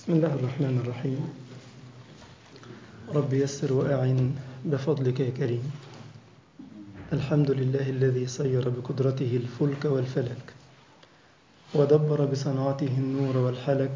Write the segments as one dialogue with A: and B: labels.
A: بسم الله الرحمن الرحيم رب يسر وأعن بفضلك يا كريم الحمد لله الذي سير بقدرته الفلك والفلك ودبر بصنعته النور والحلك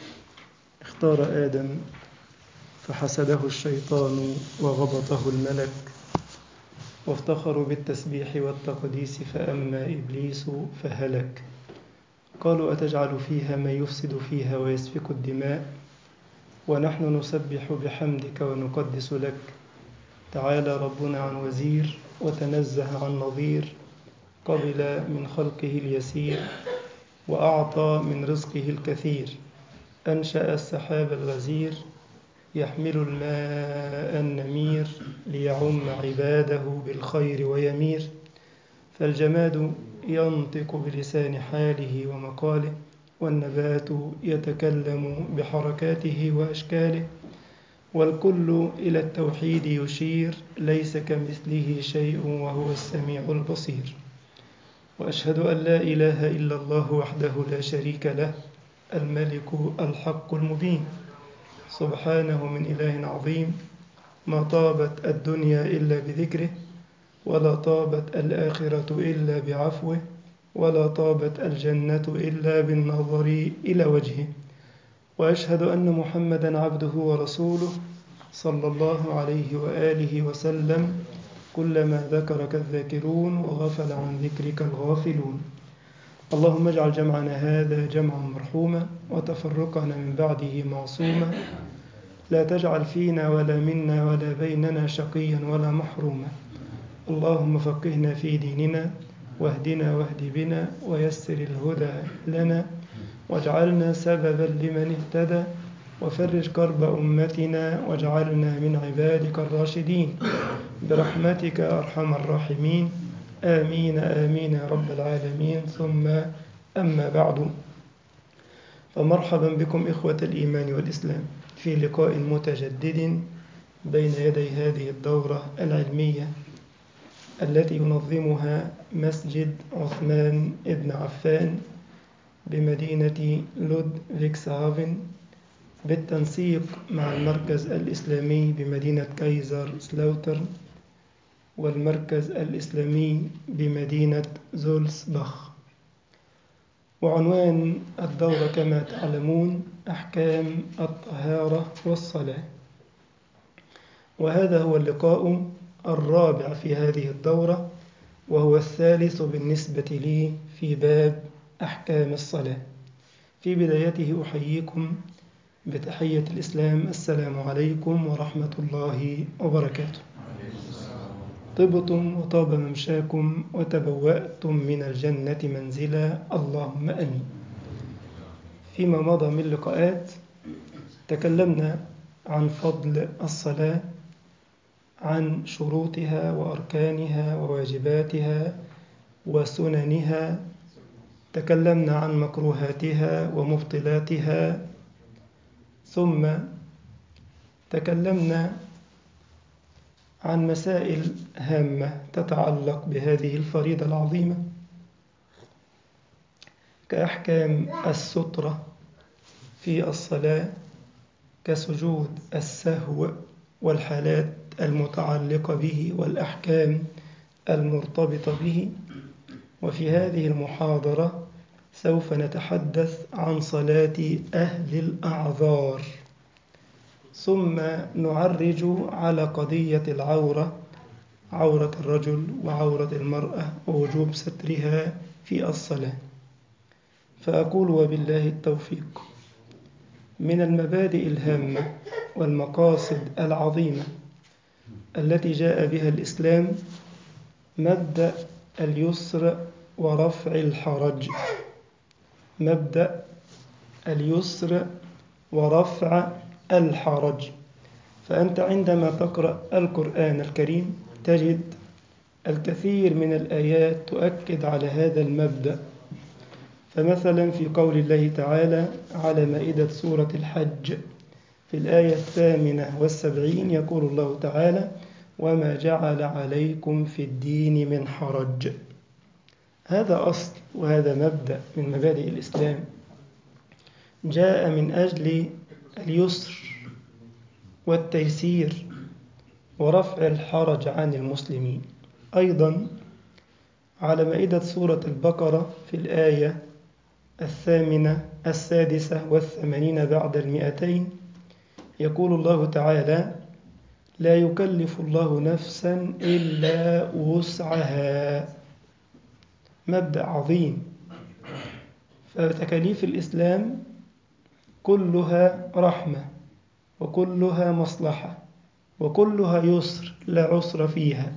A: اختار آدم فحسده الشيطان وغبطه الملك وافتخروا بالتسبيح والتقديس فأما إبليس فهلك قالوا أتجعل فيها من يفسد فيها ويسفك الدماء ونحن نسبح بحمدك ونقدس لك تعالى ربنا عن وزير وتنزه عن نظير قبل من خلقه اليسير وأعطى من رزقه الكثير أنشأ السحاب الغزير يحمل الماء النمير ليعم عباده بالخير ويمير فالجماد ينطق بلسان حاله ومقاله والنبات يتكلم بحركاته واشكاله والكل الى التوحيد يشير ليس كمثله شيء وهو السميع البصير واشهد ان لا اله الا الله وحده لا شريك له الملك الحق المبين سبحانه من اله عظيم ما طابت الدنيا الا بذكره ولا طابت الآخرة إلا بعفوه ولا طابت الجنة إلا بالنظر إلى وجهه وأشهد أن محمدا عبده ورسوله صلى الله عليه وآله وسلم كلما ذكرك الذاكرون وغفل عن ذكرك الغافلون اللهم اجعل جمعنا هذا جمعا مرحوما وتفرقنا من بعده معصوما لا تجعل فينا ولا منا ولا بيننا شقيا ولا محروما اللهم فقهنا في ديننا واهدنا واهد بنا ويسر الهدى لنا واجعلنا سببا لمن اهتدى وفرج كرب أمتنا واجعلنا من عبادك الراشدين برحمتك أرحم الراحمين آمين آمين يا رب العالمين ثم أما بعد فمرحبا بكم إخوة الإيمان والإسلام في لقاء متجدد بين يدي هذه الدورة العلمية التي ينظمها مسجد عثمان ابن عفان بمدينة لودفيكسهافن بالتنسيق مع المركز الإسلامي بمدينة كايزر سلاوترن والمركز الإسلامي بمدينة زولسبخ وعنوان الدورة كما تعلمون أحكام الطهارة والصلاة وهذا هو اللقاء الرابع في هذه الدورة وهو الثالث بالنسبة لي في باب أحكام الصلاة في بدايته أحييكم بتحية الإسلام السلام عليكم ورحمة الله وبركاته طبتم وطاب ممشاكم وتبوأتم من الجنة منزلا اللهم أمين فيما مضى من لقاءات تكلمنا عن فضل الصلاة عن شروطها وأركانها وواجباتها وسننها تكلمنا عن مكروهاتها ومبطلاتها ثم تكلمنا عن مسائل هامة تتعلق بهذه الفريضة العظيمة كأحكام السترة في الصلاة كسجود السهو والحالات المتعلقة به والأحكام المرتبطة به وفي هذه المحاضرة سوف نتحدث عن صلاة أهل الأعذار ثم نعرج على قضية العورة عورة الرجل وعورة المرأة ووجوب سترها في الصلاة فأقول وبالله التوفيق من المبادئ الهامة والمقاصد العظيمة التي جاء بها الإسلام مبدأ اليسر ورفع الحرج مبدأ اليسر ورفع الحرج فأنت عندما تقرأ القرآن الكريم تجد الكثير من الآيات تؤكد على هذا المبدأ فمثلا في قول الله تعالى على مائدة سورة الحج في الآية الثامنة والسبعين يقول الله تعالى وما جعل عليكم في الدين من حرج هذا أصل وهذا مبدأ من مبادئ الإسلام جاء من أجل اليسر والتيسير ورفع الحرج عن المسلمين أيضا على مائدة سورة البقرة في الآية الثامنة السادسة والثمانين بعد المئتين يقول الله تعالى لا يكلف الله نفسا إلا وسعها مبدأ عظيم فتكاليف الإسلام كلها رحمة وكلها مصلحة وكلها يسر لا عسر فيها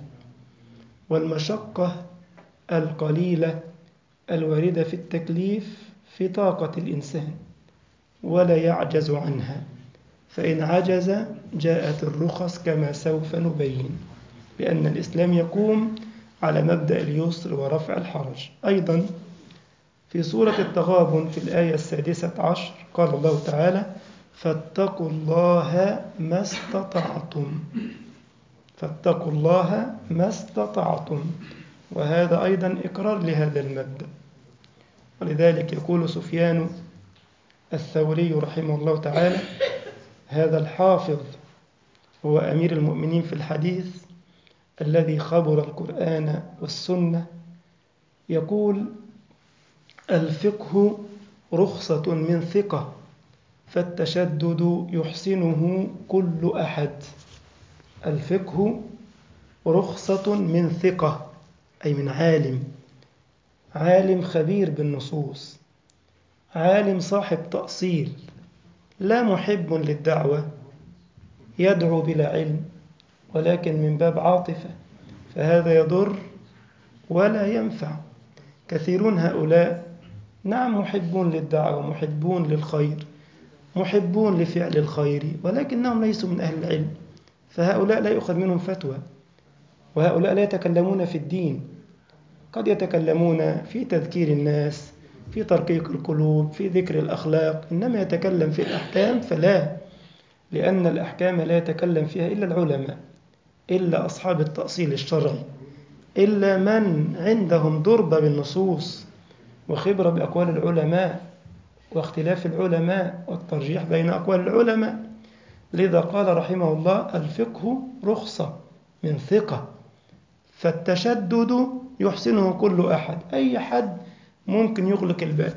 A: والمشقة القليلة الواردة في التكليف في طاقة الإنسان ولا يعجز عنها فإن عجز جاءت الرخص كما سوف نبين لأن الإسلام يقوم على مبدأ اليسر ورفع الحرج أيضا في سورة التغابن في الآية السادسة عشر قال الله تعالى فاتقوا الله ما استطعتم فاتقوا الله ما استطعتم وهذا أيضا إقرار لهذا المبدأ ولذلك يقول سفيان الثوري رحمه الله تعالى هذا الحافظ هو أمير المؤمنين في الحديث الذي خبر القرآن والسنة يقول الفقه رخصة من ثقة فالتشدد يحسنه كل أحد الفقه رخصة من ثقة أي من عالم عالم خبير بالنصوص عالم صاحب تأصيل لا محب للدعوة يدعو بلا علم ولكن من باب عاطفة فهذا يضر ولا ينفع كثيرون هؤلاء نعم محبون للدعوة محبون للخير محبون لفعل الخير ولكنهم ليسوا من أهل العلم فهؤلاء لا يؤخذ منهم فتوى وهؤلاء لا يتكلمون في الدين قد يتكلمون في تذكير الناس في ترقيق القلوب في ذكر الأخلاق إنما يتكلم في الأحكام فلا لأن الأحكام لا يتكلم فيها إلا العلماء إلا أصحاب التأصيل الشرعي إلا من عندهم ضربة بالنصوص وخبرة بأقوال العلماء واختلاف العلماء والترجيح بين أقوال العلماء لذا قال رحمه الله الفقه رخصة من ثقة فالتشدد يحسنه كل أحد أي حد ممكن يغلق الباب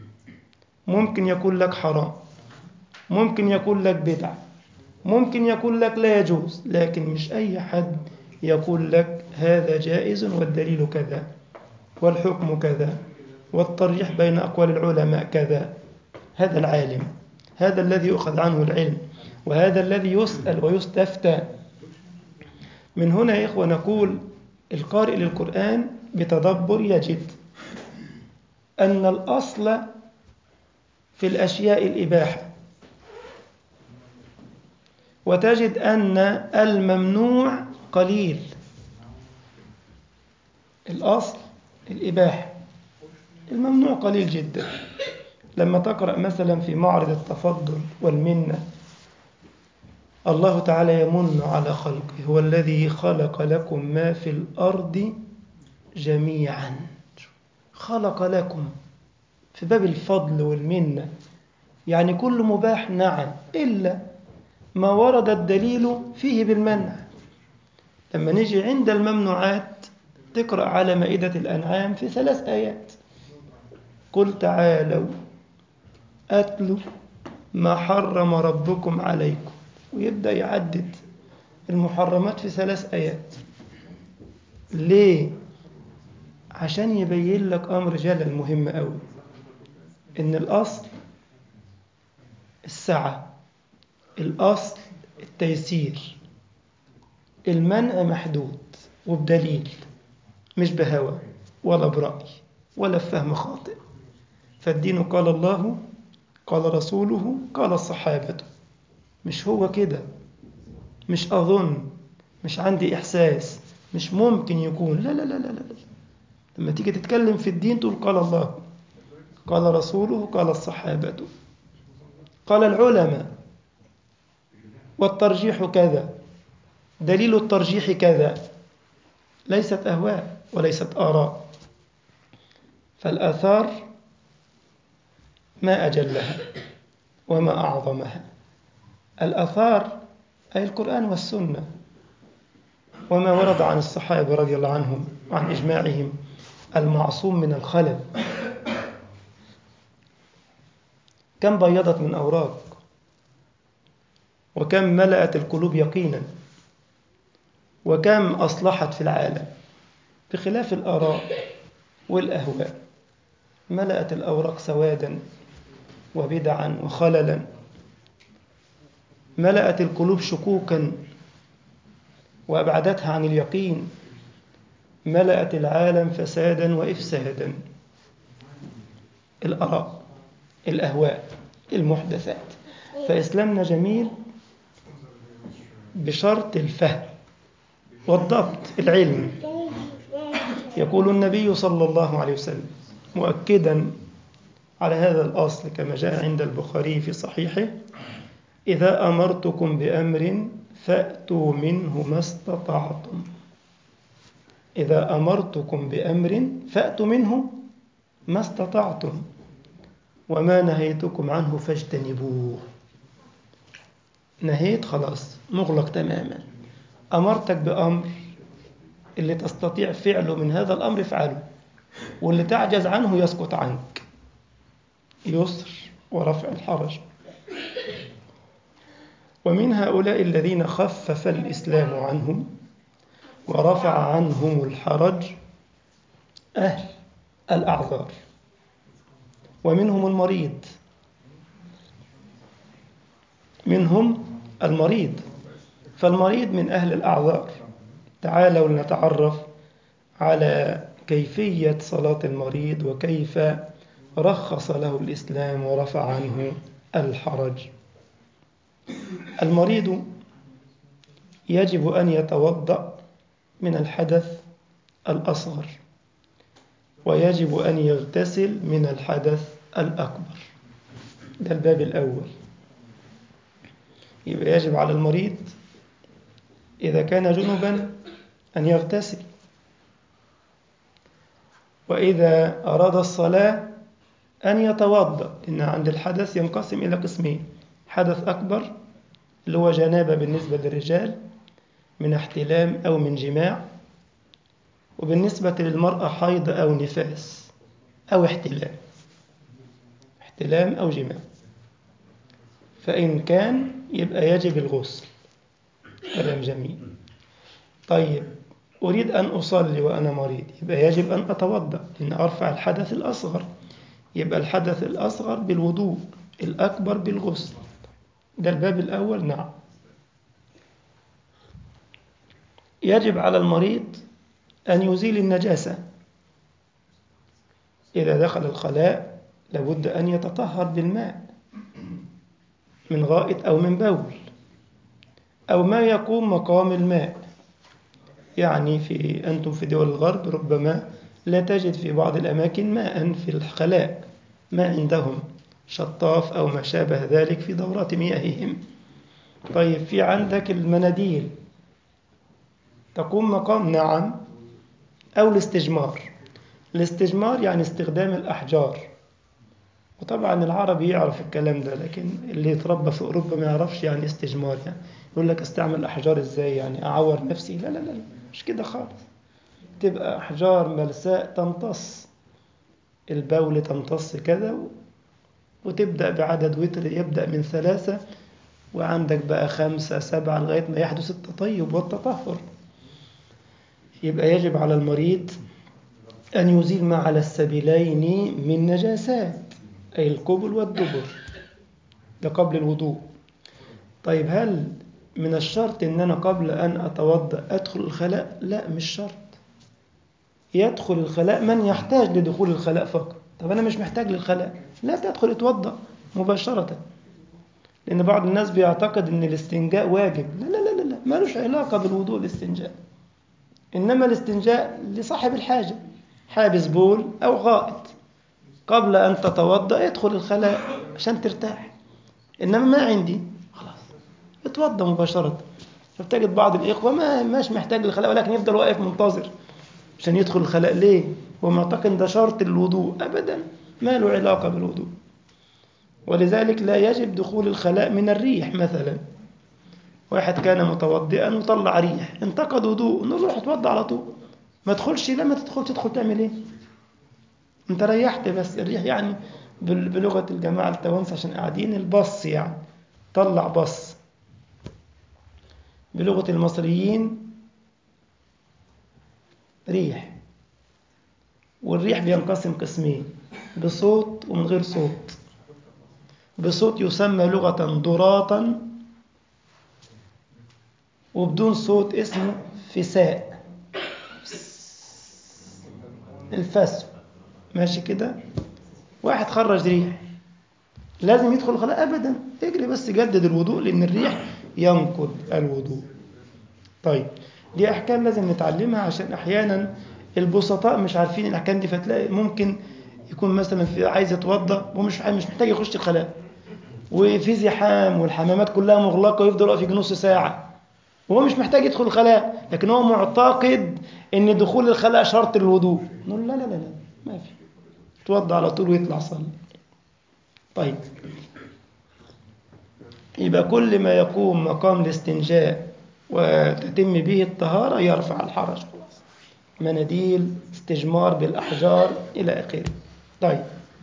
A: ممكن يقول لك حرام ممكن يقول لك بدع ممكن يقول لك لا يجوز لكن مش أي حد يقول لك هذا جائز والدليل كذا والحكم كذا والترجيح بين أقوال العلماء كذا هذا العالم هذا الذي يؤخذ عنه العلم وهذا الذي يسأل ويستفتى من هنا يا إخوة نقول القارئ للقرآن بتدبر يجد أن الأصل في الأشياء الإباحة وتجد أن الممنوع قليل الأصل الإباحة الممنوع قليل جدا لما تقرأ مثلا في معرض التفضل والمنة الله تعالى يمن على خلقه هو الذي خلق لكم ما في الأرض جميعا خلق لكم في باب الفضل والمنة يعني كل مباح نعم إلا ما ورد الدليل فيه بالمنع لما نجي عند الممنوعات تقرأ على مائدة الأنعام في ثلاث آيات قل تعالوا أتلوا ما حرم ربكم عليكم ويبدأ يعدد المحرمات في ثلاث آيات ليه؟ عشان يبين لك أمر جلل مهم أوي إن الأصل السعة الأصل التيسير المنع محدود وبدليل مش بهوى ولا برأي ولا فهم خاطئ فالدين قال الله قال رسوله قال الصحابة مش هو كده مش أظن مش عندي إحساس مش ممكن يكون لا لا لا لا لا لما تيجي تتكلم في الدين تقول قال الله قال رسوله قال الصحابة قال العلماء والترجيح كذا دليل الترجيح كذا ليست أهواء وليست آراء فالآثار ما أجلها وما أعظمها الأثار أي القرآن والسنة وما ورد عن الصحابة رضي الله عنهم وعن إجماعهم المعصوم من الخلل كم بيضت من أوراق وكم ملأت القلوب يقينا وكم أصلحت في العالم بخلاف الآراء والأهواء ملأت الأوراق سوادا وبدعا وخللا ملأت القلوب شكوكا وأبعدتها عن اليقين ملأت العالم فسادا وإفسادا الآراء الأهواء المحدثات فإسلامنا جميل بشرط الفهم والضبط العلم يقول النبي صلى الله عليه وسلم مؤكدا على هذا الأصل كما جاء عند البخاري في صحيحه إذا أمرتكم بأمر فأتوا منه ما استطعتم إذا أمرتكم بأمر فأتوا منه ما استطعتم وما نهيتكم عنه فاجتنبوه نهيت خلاص مغلق تماما أمرتك بأمر اللي تستطيع فعله من هذا الأمر افعله واللي تعجز عنه يسقط عنك يسر ورفع الحرج ومن هؤلاء الذين خفف الإسلام عنهم ورفع عنهم الحرج أهل الأعذار ومنهم المريض منهم المريض فالمريض من أهل الأعذار تعالوا لنتعرف على كيفية صلاة المريض وكيف رخص له الإسلام ورفع عنه الحرج المريض يجب أن يتوضأ من الحدث الأصغر ويجب أن يغتسل من الحدث الأكبر ده الباب الأول يبقى يجب على المريض إذا كان جنبا أن يغتسل وإذا أراد الصلاة أن يتوضأ لأن عند الحدث ينقسم إلى قسمين حدث أكبر اللي هو جنابة بالنسبة للرجال من احتلام أو من جماع وبالنسبة للمرأة حيض أو نفاس أو احتلام احتلام أو جماع فإن كان يبقى يجب الغسل كلام جميل طيب أريد أن أصلي وأنا مريض يبقى يجب أن أتوضأ لأن أرفع الحدث الأصغر يبقى الحدث الأصغر بالوضوء الأكبر بالغسل ده الباب الأول نعم يجب على المريض أن يزيل النجاسة إذا دخل الخلاء لابد أن يتطهر بالماء من غائط أو من بول أو ما يقوم مقام الماء يعني في أنتم في دول الغرب ربما لا تجد في بعض الأماكن ماء في الخلاء ما عندهم شطاف أو ما شابه ذلك في دورات مياههم طيب في عندك المناديل تقوم مقام نعم أو الاستجمار الاستجمار يعني استخدام الأحجار وطبعا العربي يعرف الكلام ده لكن اللي يتربى في أوروبا ما يعرفش يعني استجمار يعني يقول لك استعمل أحجار إزاي يعني أعور نفسي لا لا لا مش كده خالص تبقى أحجار ملساء تمتص البول تمتص كذا وتبدأ بعدد وتر يبدأ من ثلاثة وعندك بقى خمسة سبعة لغاية ما يحدث التطيب والتطهر يبقى يجب على المريض أن يزيل ما على السبيلين من نجاسات أي القبل والدبر ده قبل الوضوء طيب هل من الشرط أن أنا قبل أن أتوضأ أدخل الخلاء لا مش شرط يدخل الخلاء من يحتاج لدخول الخلاء فقط طب أنا مش محتاج للخلاء لا تدخل اتوضأ مباشرة لأن بعض الناس بيعتقد أن الاستنجاء واجب لا لا لا لا مالوش علاقة بالوضوء الاستنجاء إنما الاستنجاء لصاحب الحاجة حابس بول أو غائط قبل أن تتوضأ ادخل الخلاء عشان ترتاح إنما ما عندي خلاص اتوضأ مباشرة فبتجد بعض الإخوة ما ماش محتاج للخلاء ولكن يفضل واقف منتظر عشان يدخل الخلاء ليه؟ هو معتقد ده شرط الوضوء أبدا ما له علاقة بالوضوء ولذلك لا يجب دخول الخلاء من الريح مثلا واحد كان متوضئا وطلع ريح انتقد وضوء نروح اتوضى على طول ما تدخلش لا ما تدخل تدخل تعمل ايه انت ريحت بس الريح يعني بال- بلغة الجماعة التوانسة عشان قاعدين البص يعني طلع بص بلغة المصريين ريح والريح بينقسم قسمين بصوت ومن غير صوت بصوت يسمى لغة ضراطا وبدون صوت اسمه فساء الفسو ماشي كده واحد خرج ريح لازم يدخل الخلاء ابدا اجري بس جدد الوضوء لان الريح ينقض الوضوء طيب دي احكام لازم نتعلمها عشان احيانا البسطاء مش عارفين الاحكام دي فتلاقي ممكن يكون مثلا في عايز يتوضا ومش مش محتاج يخش الخلاء وفي زحام والحمامات كلها مغلقه ويفضل واقف يجي نص ساعه وهو مش محتاج يدخل الخلاء لكن هو معتقد ان دخول الخلاء شرط للوضوء نقول لا لا لا لا ما في يتوضا على طول ويطلع صلي طيب يبقى كل ما يقوم مقام الاستنجاء وتتم به الطهارة يرفع الحرج خلاص مناديل استجمار بالأحجار إلى آخره طيب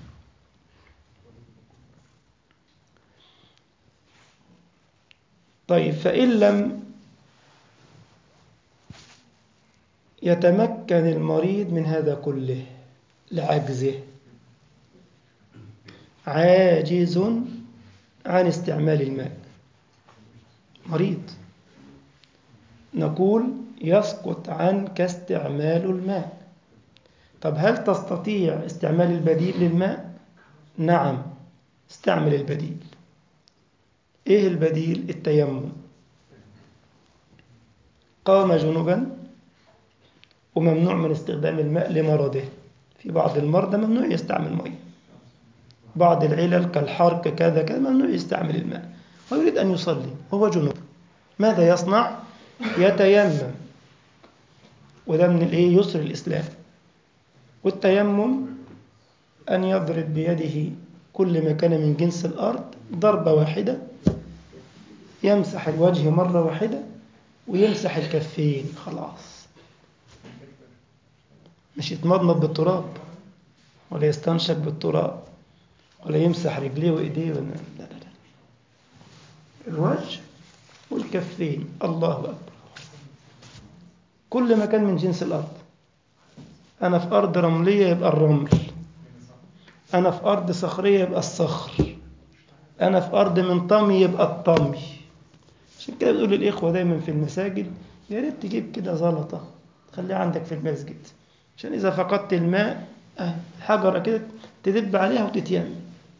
A: طيب فإن لم يتمكن المريض من هذا كله لعجزه عاجز عن استعمال الماء مريض نقول يسقط عنك استعمال الماء طب هل تستطيع استعمال البديل للماء نعم استعمل البديل ايه البديل التيمم قام جنبا وممنوع من استخدام الماء لمرضه في بعض المرضى ممنوع يستعمل ميه بعض العلل كالحرق كذا كذا ممنوع يستعمل الماء ويريد أن يصلي وهو جنوب ماذا يصنع؟ يتيمم وده من الايه يسر الإسلام والتيمم أن يضرب بيده كل ما كان من جنس الأرض ضربة واحدة يمسح الوجه مرة واحدة ويمسح الكفين خلاص مش يتمضمض بالتراب ولا يستنشق بالتراب ولا يمسح رجليه وايديه ولا لا لا لا الوجه والكفين الله اكبر كل مكان من جنس الارض انا في ارض رمليه يبقى الرمل انا في ارض صخريه يبقى الصخر انا في ارض من طمي يبقى الطمي عشان كده بنقول للاخوه دايما في المساجد يا ريت تجيب كده زلطه خليها عندك في المسجد عشان اذا فقدت الماء حجره كده تدب عليها وتتيمم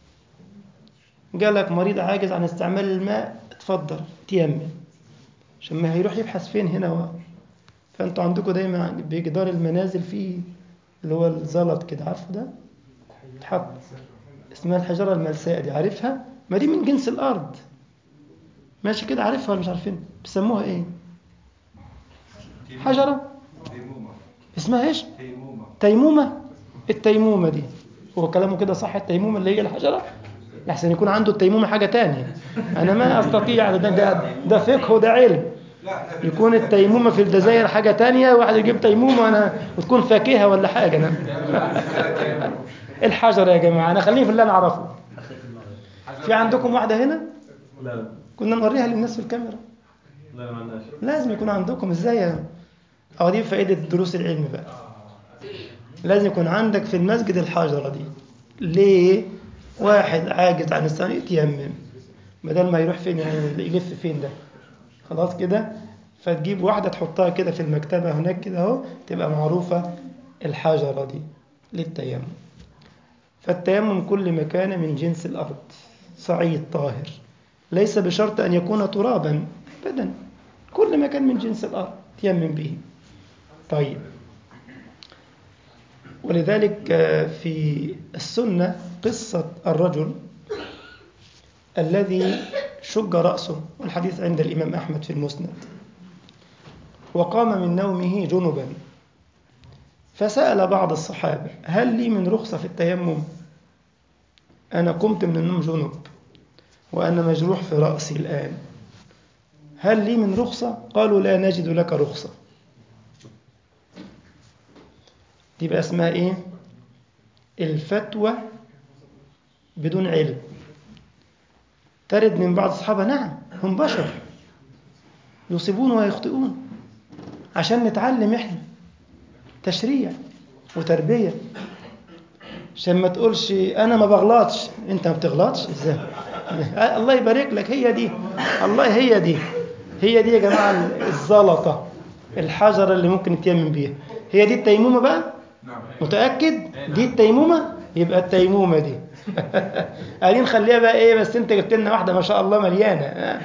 A: جالك مريض عاجز عن استعمال الماء اتفضل تيمم عشان ما هيروح يبحث فين هنا و... فانتوا عندكم دايما بجدار المنازل في اللي هو الزلط كده عارفه ده تحط اسمها الحجره الملساء دي عارفها ما دي من جنس الارض ماشي كده عارفها ولا مش عارفين بيسموها ايه حجره اسمها ايش تيمومه التيمومه دي هو كلامه كده صح التيمومه اللي هي الحجره لحسن يكون عنده التيمومة حاجة تانية أنا ما أستطيع ده, ده, ده فقه وده علم يكون التيمومة في الجزائر حاجة تانية واحد يجيب تيمومة أنا وتكون فاكهة ولا حاجة أنا الحجر يا جماعة أنا خليني في اللي أنا أعرفه في عندكم واحدة هنا
B: لا
A: كنا نوريها للناس في الكاميرا
B: لا ما عندناش
A: لازم يكون عندكم ازاي أو دي فائدة دروس العلم بقى لازم يكون عندك في المسجد الحجرة دي ليه واحد عاجز عن السنة يتيمم بدل ما يروح فين يعني يلف فين ده خلاص كده فتجيب واحدة تحطها كده في المكتبة هناك كده اهو تبقى معروفة الحجرة دي للتيمم فالتيمم كل مكان من جنس الأرض صعيد طاهر ليس بشرط أن يكون ترابا أبدا كل مكان من جنس الأرض تيمم به طيب ولذلك في السنة قصة الرجل الذي شج رأسه والحديث عند الإمام أحمد في المسند وقام من نومه جنبا فسأل بعض الصحابة هل لي من رخصة في التيمم أنا قمت من النوم جنب وأنا مجروح في رأسي الآن هل لي من رخصة؟ قالوا لا نجد لك رخصة دي بقى اسمها إيه؟ الفتوى بدون علم ترد من بعض الصحابة نعم هم بشر يصيبون ويخطئون عشان نتعلم احنا تشريع وتربية عشان ما تقولش انا ما بغلطش انت ما بتغلطش ازاي الله يبارك لك هي دي الله هي دي هي دي يا جماعة الزلطة الحجرة اللي ممكن نتيمم بيها هي دي التيمومة بقى متأكد دي التيمومة يبقى التيمومة دي قاعدين نخليها بقى ايه بس انت جبت لنا واحدة ما شاء الله مليانة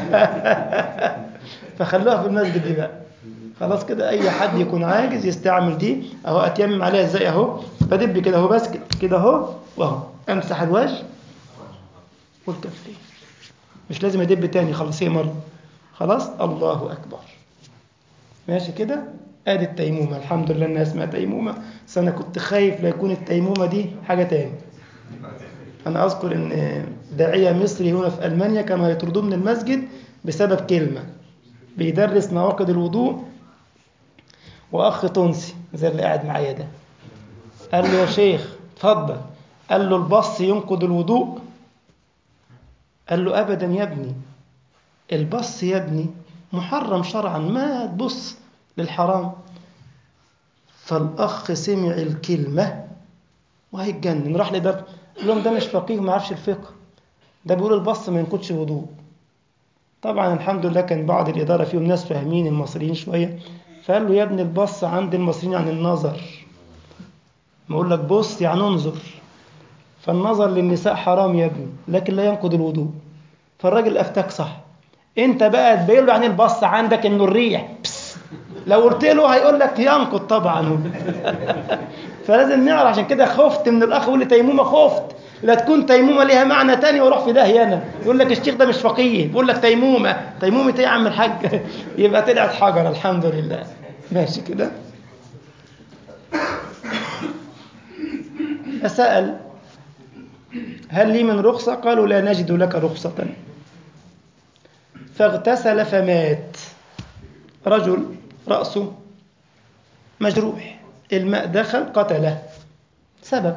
A: فخلوها في المسجد دي بقى خلاص كده اي حد يكون عاجز يستعمل دي اهو اتيمم عليها ازاي اهو بدب كده اهو بس كده اهو واهو امسح الوجه والكفين مش لازم ادب تاني خلاص هي مره خلاص الله اكبر ماشي كده ادي التيمومه الحمد لله انها اسمها تيمومه بس انا كنت خايف لا يكون التيمومه دي حاجه تاني انا اذكر ان داعيه مصري هنا في المانيا كانوا هيطردوه من المسجد بسبب كلمه بيدرس نواقض الوضوء واخ تونسي زي اللي قاعد معايا ده قال له يا شيخ اتفضل قال له البص ينقض الوضوء قال له ابدا يا ابني البص يا ابني محرم شرعا ما تبص للحرام فالاخ سمع الكلمه وهيتجنن راح لدر قال لهم ده مش فقيه ما يعرفش الفقه ده بيقول البص ما ينقضش وضوء طبعا الحمد لله كان بعض الاداره فيهم ناس فاهمين المصريين شويه فقال له يا ابني البص عند المصريين عن النظر ما اقول لك بص يعني انظر فالنظر للنساء حرام يا ابني لكن لا ينقض الوضوء فالراجل افتاك صح انت بقى تبين له يعني البص عندك انه الريح بس لو قلت له هيقول لك ينقض طبعا فلازم نعرف عشان كده خفت من الاخ يقول لي تيمومه خفت لا تكون تيمومه ليها معنى تاني واروح في داهيه انا يقول لك الشيخ ده مش فقيه بيقول لك تيمومه تيمومه ايه يا عم الحاج يبقى طلعت حجر الحمد لله ماشي كده فسأل هل لي من رخصة قالوا لا نجد لك رخصة فاغتسل فمات رجل رأسه مجروح الماء دخل قتله سبب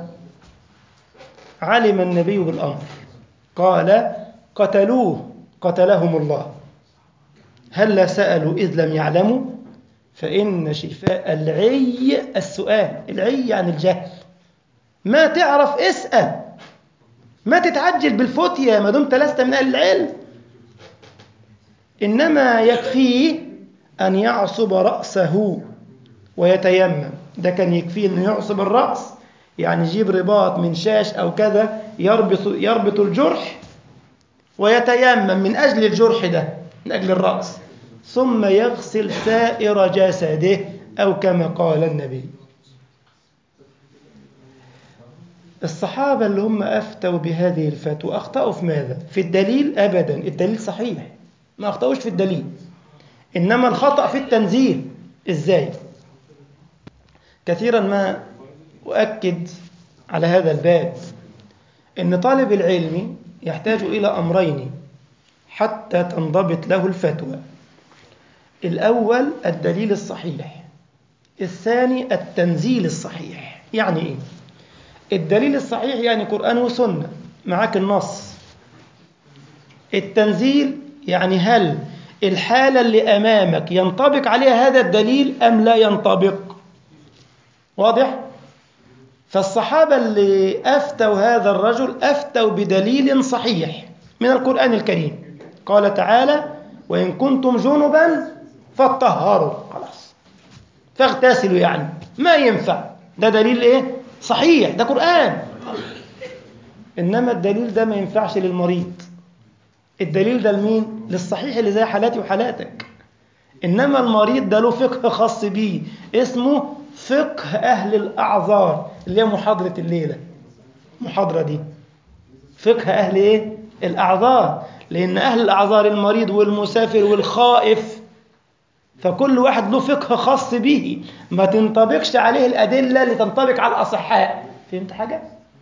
A: علم النبي بالأمر قال قتلوه قتلهم الله هل سألوا إذ لم يعلموا فإن شفاء العي السؤال العي يعني الجهل ما تعرف اسأل ما تتعجل بالفتية ما دمت لست من أهل العلم إنما يكفيه أن يعصب رأسه ويتيمم ده كان يكفيه أنه يعصب الرأس يعني يجيب رباط من شاش أو كذا يربط, يربط الجرح ويتيمم من أجل الجرح ده من أجل الرأس ثم يغسل سائر جسده أو كما قال النبي الصحابة اللي هم أفتوا بهذه الفتوى أخطأوا في ماذا؟ في الدليل أبدا الدليل صحيح ما أخطأوش في الدليل إنما الخطأ في التنزيل إزاي؟ كثيرا ما أؤكد على هذا الباب إن طالب العلم يحتاج إلى أمرين حتى تنضبط له الفتوى الأول الدليل الصحيح الثاني التنزيل الصحيح يعني إيه؟ الدليل الصحيح يعني قرآن وسنة معاك النص التنزيل يعني هل الحالة اللي أمامك ينطبق عليها هذا الدليل أم لا ينطبق واضح؟ فالصحابة اللي أفتوا هذا الرجل أفتوا بدليل صحيح من القرآن الكريم قال تعالى وإن كنتم جنبا فاطهروا خلاص فاغتسلوا يعني ما ينفع ده دليل ايه صحيح ده قرآن إنما الدليل ده ما ينفعش للمريض الدليل ده لمين للصحيح اللي زي حالاتي وحالاتك إنما المريض ده له فقه خاص بيه اسمه فقه أهل الأعذار اللي هي محاضرة الليلة محاضرة دي فقه أهل إيه الأعذار لأن أهل الأعذار المريض والمسافر والخائف فكل واحد له فقه خاص به ما تنطبقش عليه الأدلة اللي تنطبق على الأصحاء فهمت حاجة؟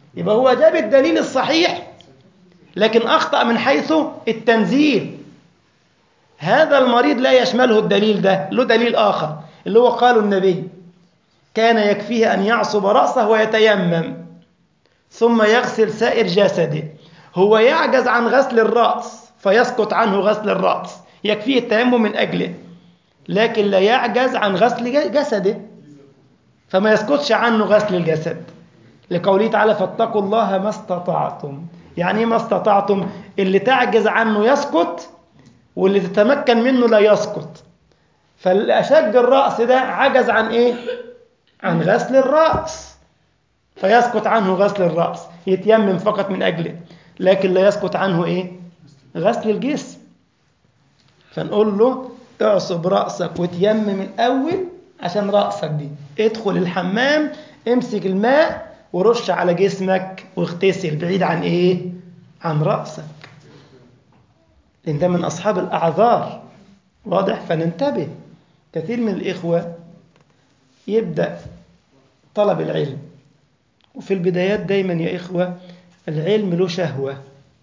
A: يبقى هو جاب الدليل الصحيح لكن أخطأ من حيث التنزيل هذا المريض لا يشمله الدليل ده له دليل آخر اللي هو قاله النبي كان يكفيه أن يعصب رأسه ويتيمم ثم يغسل سائر جسده هو يعجز عن غسل الرأس فيسقط عنه غسل الرأس يكفيه التيمم من أجله لكن لا يعجز عن غسل جسده فما يسقطش عنه غسل الجسد لقوله تعالى فاتقوا الله ما استطعتم يعني ما استطعتم اللي تعجز عنه يسقط واللي تتمكن منه لا يسقط فالأشج الرأس ده عجز عن إيه؟ عن غسل الرأس فيسقط عنه غسل الرأس يتيمم فقط من أجله لكن لا يسقط عنه إيه؟ غسل الجسم فنقول له اعصب رأسك وتيمم الأول عشان رأسك دي ادخل الحمام امسك الماء ورش على جسمك واغتسل بعيد عن ايه عن رأسك لان ده من أصحاب الأعذار واضح فننتبه كثير من الإخوة يبدأ طلب العلم وفي البدايات دايما يا إخوة العلم له شهوة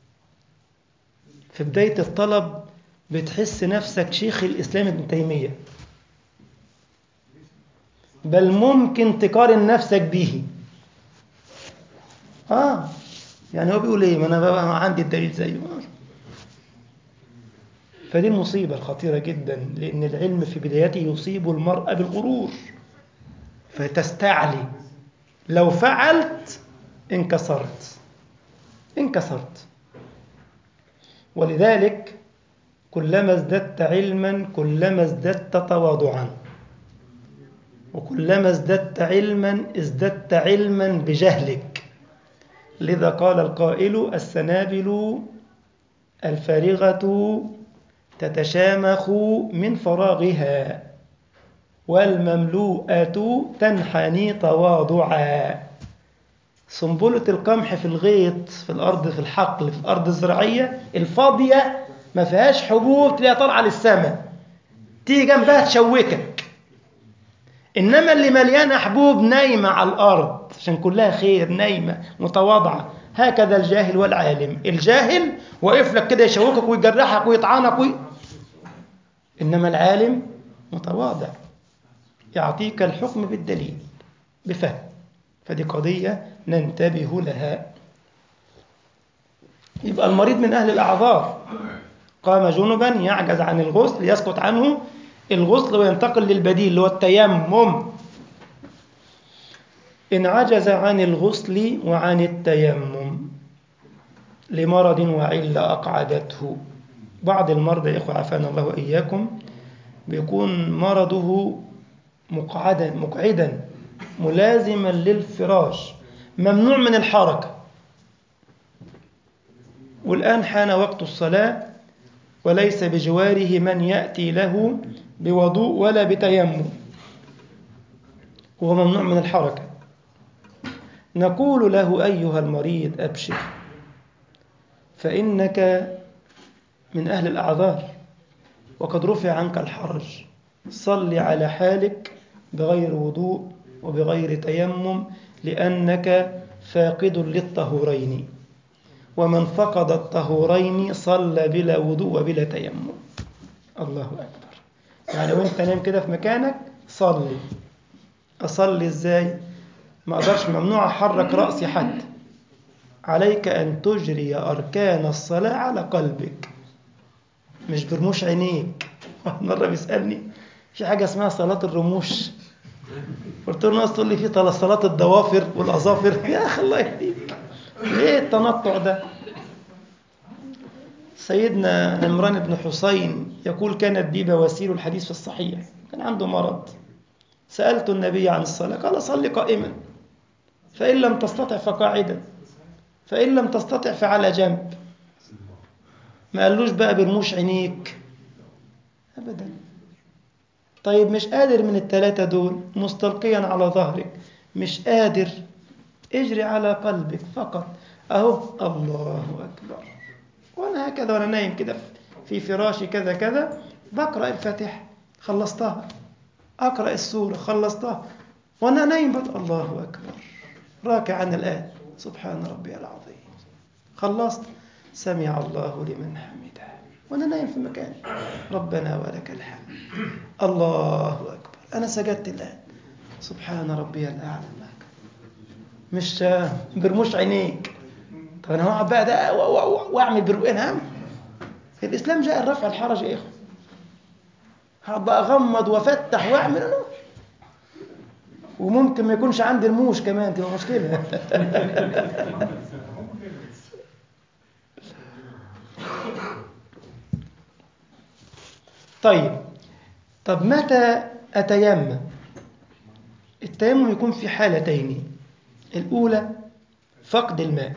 A: في بداية الطلب بتحس نفسك شيخ الإسلام ابن تيمية بل ممكن تقارن نفسك به آه يعني هو بيقول إيه ما أنا بقى عندي الدليل زيه فدي المصيبة الخطيرة جدا لأن العلم في بدايته يصيب المرأة بالغرور فتستعلي لو فعلت انكسرت انكسرت ولذلك كلما ازددت علما كلما ازددت تواضعا وكلما ازددت علما ازددت علما بجهلك لذا قال القائل السنابل الفارغة تتشامخ من فراغها والمملوءة تنحني تواضعا سنبلة القمح في الغيط في الأرض في الحقل في الأرض الزراعية الفاضية ما فيهاش حبوب تلاقيها طالعة للسماء تيجي جنبها تشوكك إنما اللي مليانة حبوب نايمة على الأرض عشان كلها خير نايمة متواضعة هكذا الجاهل والعالم الجاهل واقف لك كده يشوكك ويجرحك ويطعنك وي... إنما العالم متواضع يعطيك الحكم بالدليل بفهم فدي قضية ننتبه لها يبقى المريض من أهل الأعذار قام جنبا يعجز عن الغسل يسقط عنه الغسل وينتقل للبديل اللي هو التيمم إن عجز عن الغسل وعن التيمم لمرض وعلة أقعدته بعض المرضى يا إخوة عافانا الله وإياكم بيكون مرضه مقعدا مقعدا ملازما للفراش ممنوع من الحركة والآن حان وقت الصلاة وليس بجواره من يأتي له بوضوء ولا بتيمم وهو ممنوع من الحركة نقول له أيها المريض أبشر فإنك من أهل الأعذار وقد رفع عنك الحرج صل على حالك بغير وضوء وبغير تيمم لأنك فاقد للطهورين ومن فقد الطهورين صلى بلا وضوء وبلا تيمم الله أكبر يعني وانت نايم كده في مكانك صلي أصلي إزاي ما أقدرش ممنوع أحرك رأسي حتى عليك أن تجري أركان الصلاة على قلبك مش برموش عينيك مرة بيسألني في حاجة اسمها صلاة الرموش قلت له ناس تقول لي في صلاة الضوافر والأظافر يا أخي الله يهديك ليه التنطع ده سيدنا عمران بن حسين يقول كانت بي بواسير الحديث في الصحيح كان عنده مرض سألت النبي عن الصلاة قال صل قائما فإن لم تستطع فقاعدا فإن لم تستطع فعلى جنب ما قالوش بقى برموش عينيك أبدا طيب مش قادر من الثلاثة دول مستلقيا على ظهرك مش قادر اجري على قلبك فقط أهو الله أكبر وأنا هكذا وأنا نايم كده في فراشي كذا كذا بقرأ الفاتحة خلصتها أقرأ السورة خلصتها وأنا نايم بط الله أكبر راكعا الآن سبحان ربي العظيم خلصت سمع الله لمن حمده وأنا نايم في مكاني ربنا ولك الحمد الله أكبر أنا سجدت الآن سبحان ربي الأعلى مش برموش عينيك طب أنا هقعد بقى ده و- و- وأعمل برؤين هم الإسلام جاء الرفع الحرج يا إخوة هقعد بقى أغمض وأفتح وأعمل أنا وممكن ما يكونش عندي رموش كمان تبقى مشكلة طيب طب متى أتيمم التيمم يكون في حالتين الأولى فقد الماء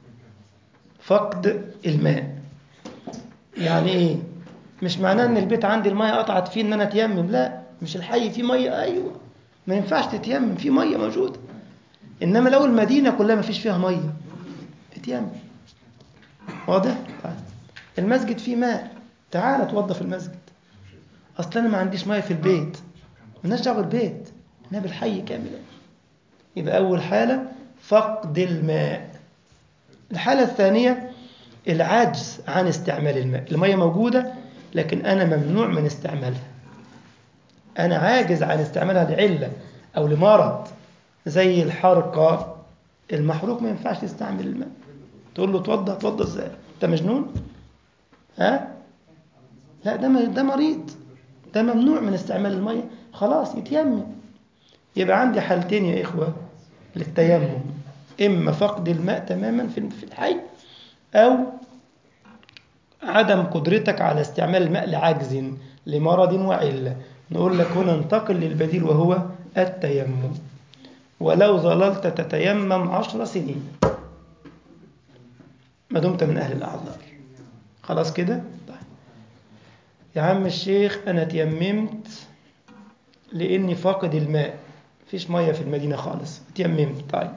A: فقد الماء يعني إيه مش معناه إن البيت عندي المية قطعت فيه إن أنا أتيمم لا مش الحي فيه مية أيوة ما ينفعش تتيمم في مية موجودة إنما لو المدينة كلها ما فيش فيها مية اتيمم واضح؟ طيب. المسجد فيه ماء تعال اتوضى في المسجد اصل انا ما عنديش ميه في البيت مالناش دعوه بالبيت انا بالحي كاملا يبقى اول حاله فقد الماء الحاله الثانيه العجز عن استعمال الماء الميه موجوده لكن انا ممنوع من استعمالها انا عاجز عن استعمالها لعله او لمرض زي الحرقه المحروق ما ينفعش تستعمل الماء تقول له اتوضى اتوضى ازاي انت مجنون ها لا ده م- ده مريض ده ممنوع من استعمال الميه خلاص يتيمم يبقى عندي حالتين يا اخوه للتيمم اما فقد الماء تماما في في الحي او عدم قدرتك على استعمال الماء لعجز لمرض وعله نقول لك هنا انتقل للبديل وهو التيمم ولو ظللت تتيمم عشر سنين ما دمت من أهل الأعذار خلاص كده طيب. يا عم الشيخ أنا تيممت لأني فاقد الماء فيش مية في المدينة خالص تيممت طيب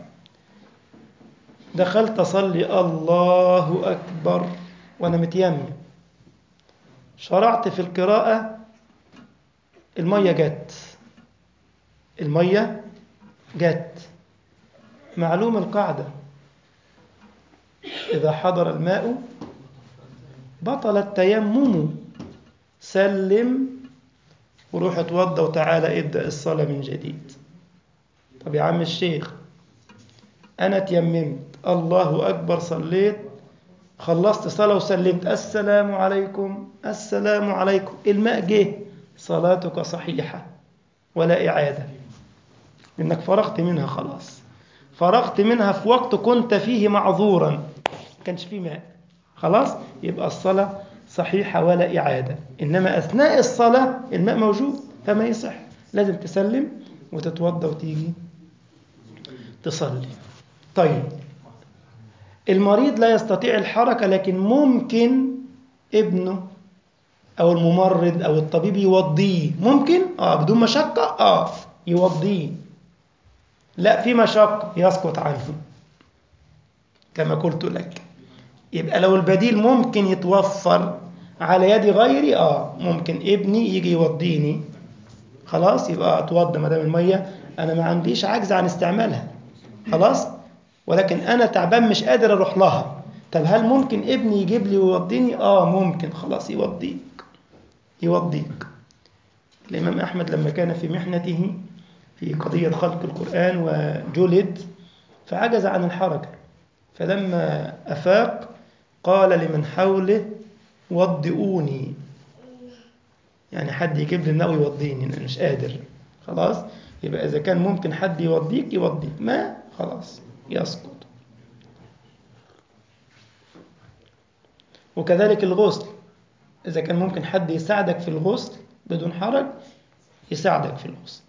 A: دخلت أصلي الله أكبر وأنا متيمم شرعت في القراءة المية جت المية جت معلوم القاعدة إذا حضر الماء بطل التيمم سلم وروح اتوضى وتعالى ابدأ الصلاة من جديد طب يا عم الشيخ أنا تيممت الله أكبر صليت خلصت صلاة وسلمت السلام عليكم السلام عليكم الماء جه صلاتك صحيحة ولا إعادة إنك فرغت منها خلاص فرغت منها في وقت كنت فيه معذورا ما كانش فيه ماء خلاص يبقى الصلاة صحيحة ولا إعادة إنما أثناء الصلاة الماء موجود فما يصح لازم تسلم وتتوضى وتيجي تصلي طيب المريض لا يستطيع الحركة لكن ممكن ابنه أو الممرض أو الطبيب يوضيه ممكن آه بدون مشقة آه يوضيه لا في مشقة يسقط عنه كما قلت لك يبقى لو البديل ممكن يتوفر على يد غيري اه ممكن ابني يجي يوضيني خلاص يبقى اتوضى ما دام الميه انا ما عنديش عجز عن استعمالها خلاص ولكن انا تعبان مش قادر اروح لها طب هل ممكن ابني يجيب لي ويوضيني اه ممكن خلاص يوضيك يوضيك الامام احمد لما كان في محنته في قضيه خلق القران وجلد فعجز عن الحركه فلما افاق قال لمن حوله وضئوني يعني حد يجيب لي الماء ويوضيني انا مش قادر خلاص يبقى اذا كان ممكن حد يوضيك يوضيك ما خلاص يسقط وكذلك الغسل اذا كان ممكن حد يساعدك في الغسل بدون حرج يساعدك في الغسل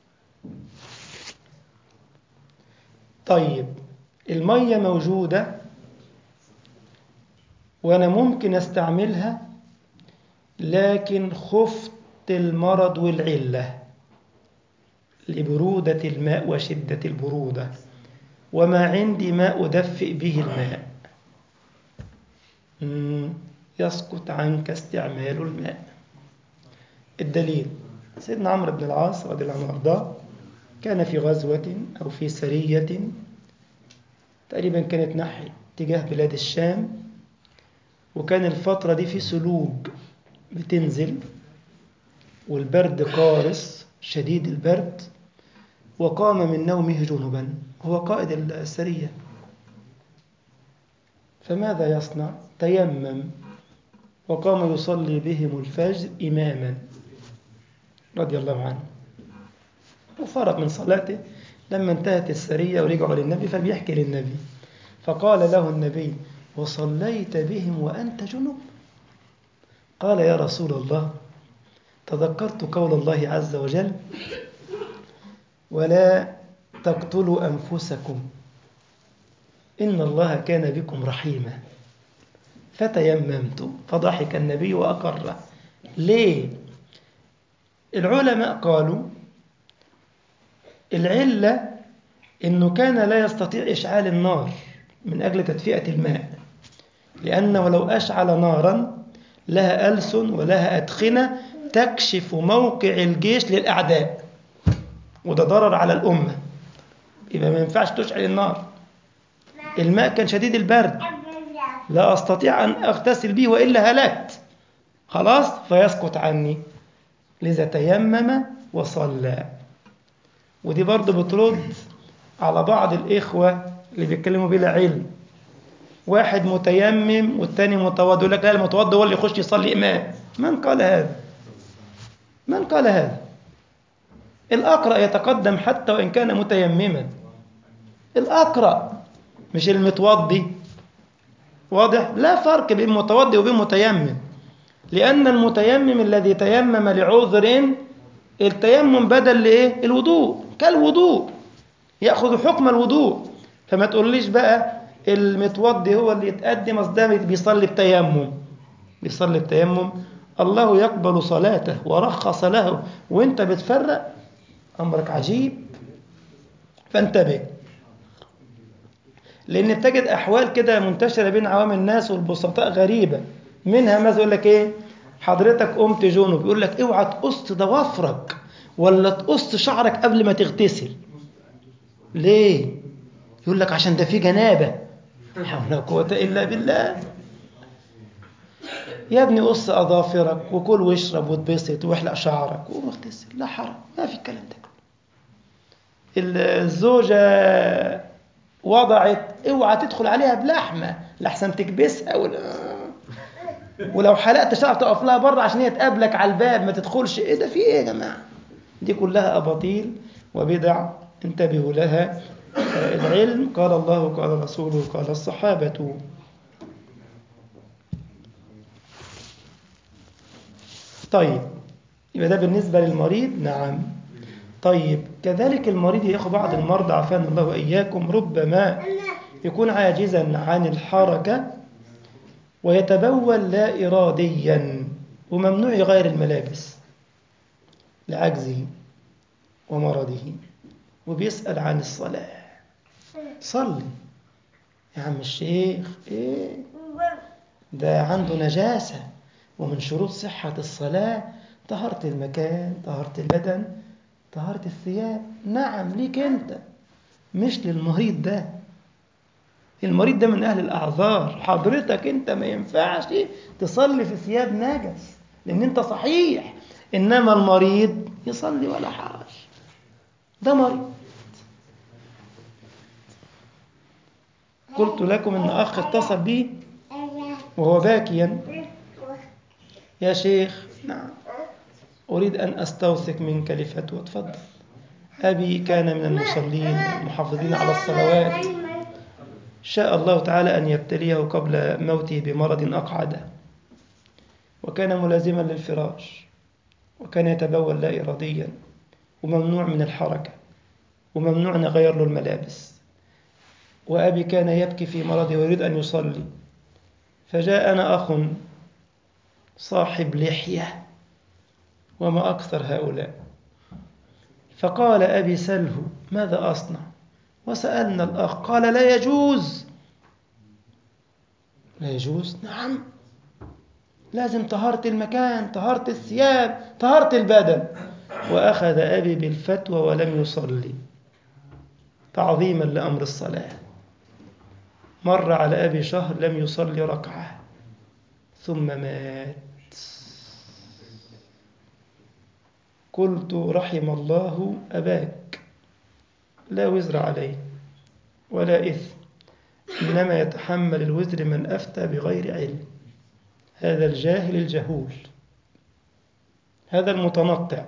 A: طيب الميه موجوده وانا ممكن استعملها لكن خفت المرض والعله لبروده الماء وشده البروده وما عندي ماء ادفئ به الماء مم، يسقط عنك استعمال الماء الدليل سيدنا عمرو بن العاص رضي الله عنه وارضاه كان في غزوه او في سريه تقريبا كانت ناحية اتجاه بلاد الشام وكان الفترة دي في سلوج بتنزل والبرد قارس شديد البرد وقام من نومه جنبا هو قائد السرية فماذا يصنع تيمم وقام يصلي بهم الفجر إماما رضي الله عنه وفرغ من صلاته لما انتهت السرية ورجعوا للنبي فبيحكي للنبي فقال له النبي وصليت بهم وأنت جنب قال يا رسول الله تذكرت قول الله عز وجل ولا تقتلوا أنفسكم إن الله كان بكم رحيما فتيممت فضحك النبي وأقر ليه العلماء قالوا العلة إنه كان لا يستطيع إشعال النار من أجل تدفئة الماء لأنه لو أشعل نارا لها ألسن ولها أدخنة تكشف موقع الجيش للأعداء وده ضرر على الأمة يبقى ما ينفعش تشعل النار الماء كان شديد البرد لا أستطيع أن أغتسل به وإلا هلكت خلاص فيسقط عني لذا تيمم وصلى ودي برضه بترد على بعض الإخوة اللي بيتكلموا بلا علم واحد متيمم والتاني متوضئ يقول لك لا المتوضئ هو اللي يخش يصلي إمام من قال هذا من قال هذا الأقرأ يتقدم حتى وإن كان متيمما الأقرأ مش المتوضي واضح لا فرق بين متوضي وبين متيمم لأن المتيمم الذي تيمم لعذر التيمم بدل لإيه الوضوء كالوضوء يأخذ حكم الوضوء فما تقوليش بقى المتوضي هو اللي يتقدم أصل بيصلي بتيمم بيصلي بتيمم الله يقبل صلاته ورخص له وانت بتفرق أمرك عجيب فانتبه لأن بتجد أحوال كده منتشرة بين عوام الناس والبسطاء غريبة منها مثلا يقول لك إيه حضرتك قمت جنوب يقول لك اوعى تقص ضوافرك ولا تقص شعرك قبل ما تغتسل ليه يقول لك عشان ده في جنابة لا حول ولا قوة إلا بالله يا ابني قص أظافرك وكل واشرب واتبسط واحلق شعرك واغتسل لا حرج ما في الكلام ده الزوجة وضعت اوعى تدخل عليها بلحمة لحسن تكبسها ولا ولو حلقت شعر تقف لها بره عشان هي تقابلك على الباب ما تدخلش ايه ده في ايه يا جماعة دي كلها أباطيل وبدع انتبهوا لها العلم قال الله قال رسوله قال الصحابة طيب يبقى ده بالنسبة للمريض نعم طيب كذلك المريض يا أخو بعض المرضى عافانا الله وإياكم ربما يكون عاجزا عن الحركة ويتبول لا إراديا وممنوع يغير الملابس لعجزه ومرضه وبيسأل عن الصلاة صلي يا عم الشيخ ايه ده عنده نجاسة ومن شروط صحة الصلاة طهارة المكان طهارة البدن طهارة الثياب نعم ليك انت مش للمريض ده المريض ده من أهل الأعذار حضرتك أنت ما ينفعش تصلي في ثياب نجس لأن أنت صحيح إنما المريض يصلي ولا حرج ده مريض قلت لكم إن أخ اتصل بي وهو باكيا يا شيخ نعم أريد أن أستوثق منك لفتوى تفضل أبي كان من المصلين المحافظين على الصلوات شاء الله تعالى أن يبتليه قبل موته بمرض أقعده وكان ملازما للفراش وكان يتبول لا إراديا وممنوع من الحركة وممنوع أن يغير له الملابس وأبي كان يبكي في مرضه ويريد أن يصلي فجاءنا أخ صاحب لحية وما أكثر هؤلاء فقال أبي سله ماذا أصنع وسألنا الأخ قال لا يجوز لا يجوز نعم لازم طهارة المكان طهارة الثياب طهارة البدن وأخذ أبي بالفتوى ولم يصلي تعظيما لأمر الصلاة مر على أبي شهر لم يصلي ركعة ثم مات قلت رحم الله أباك لا وزر عليه ولا إثم إنما يتحمل الوزر من أفتى بغير علم هذا الجاهل الجهول هذا المتنطع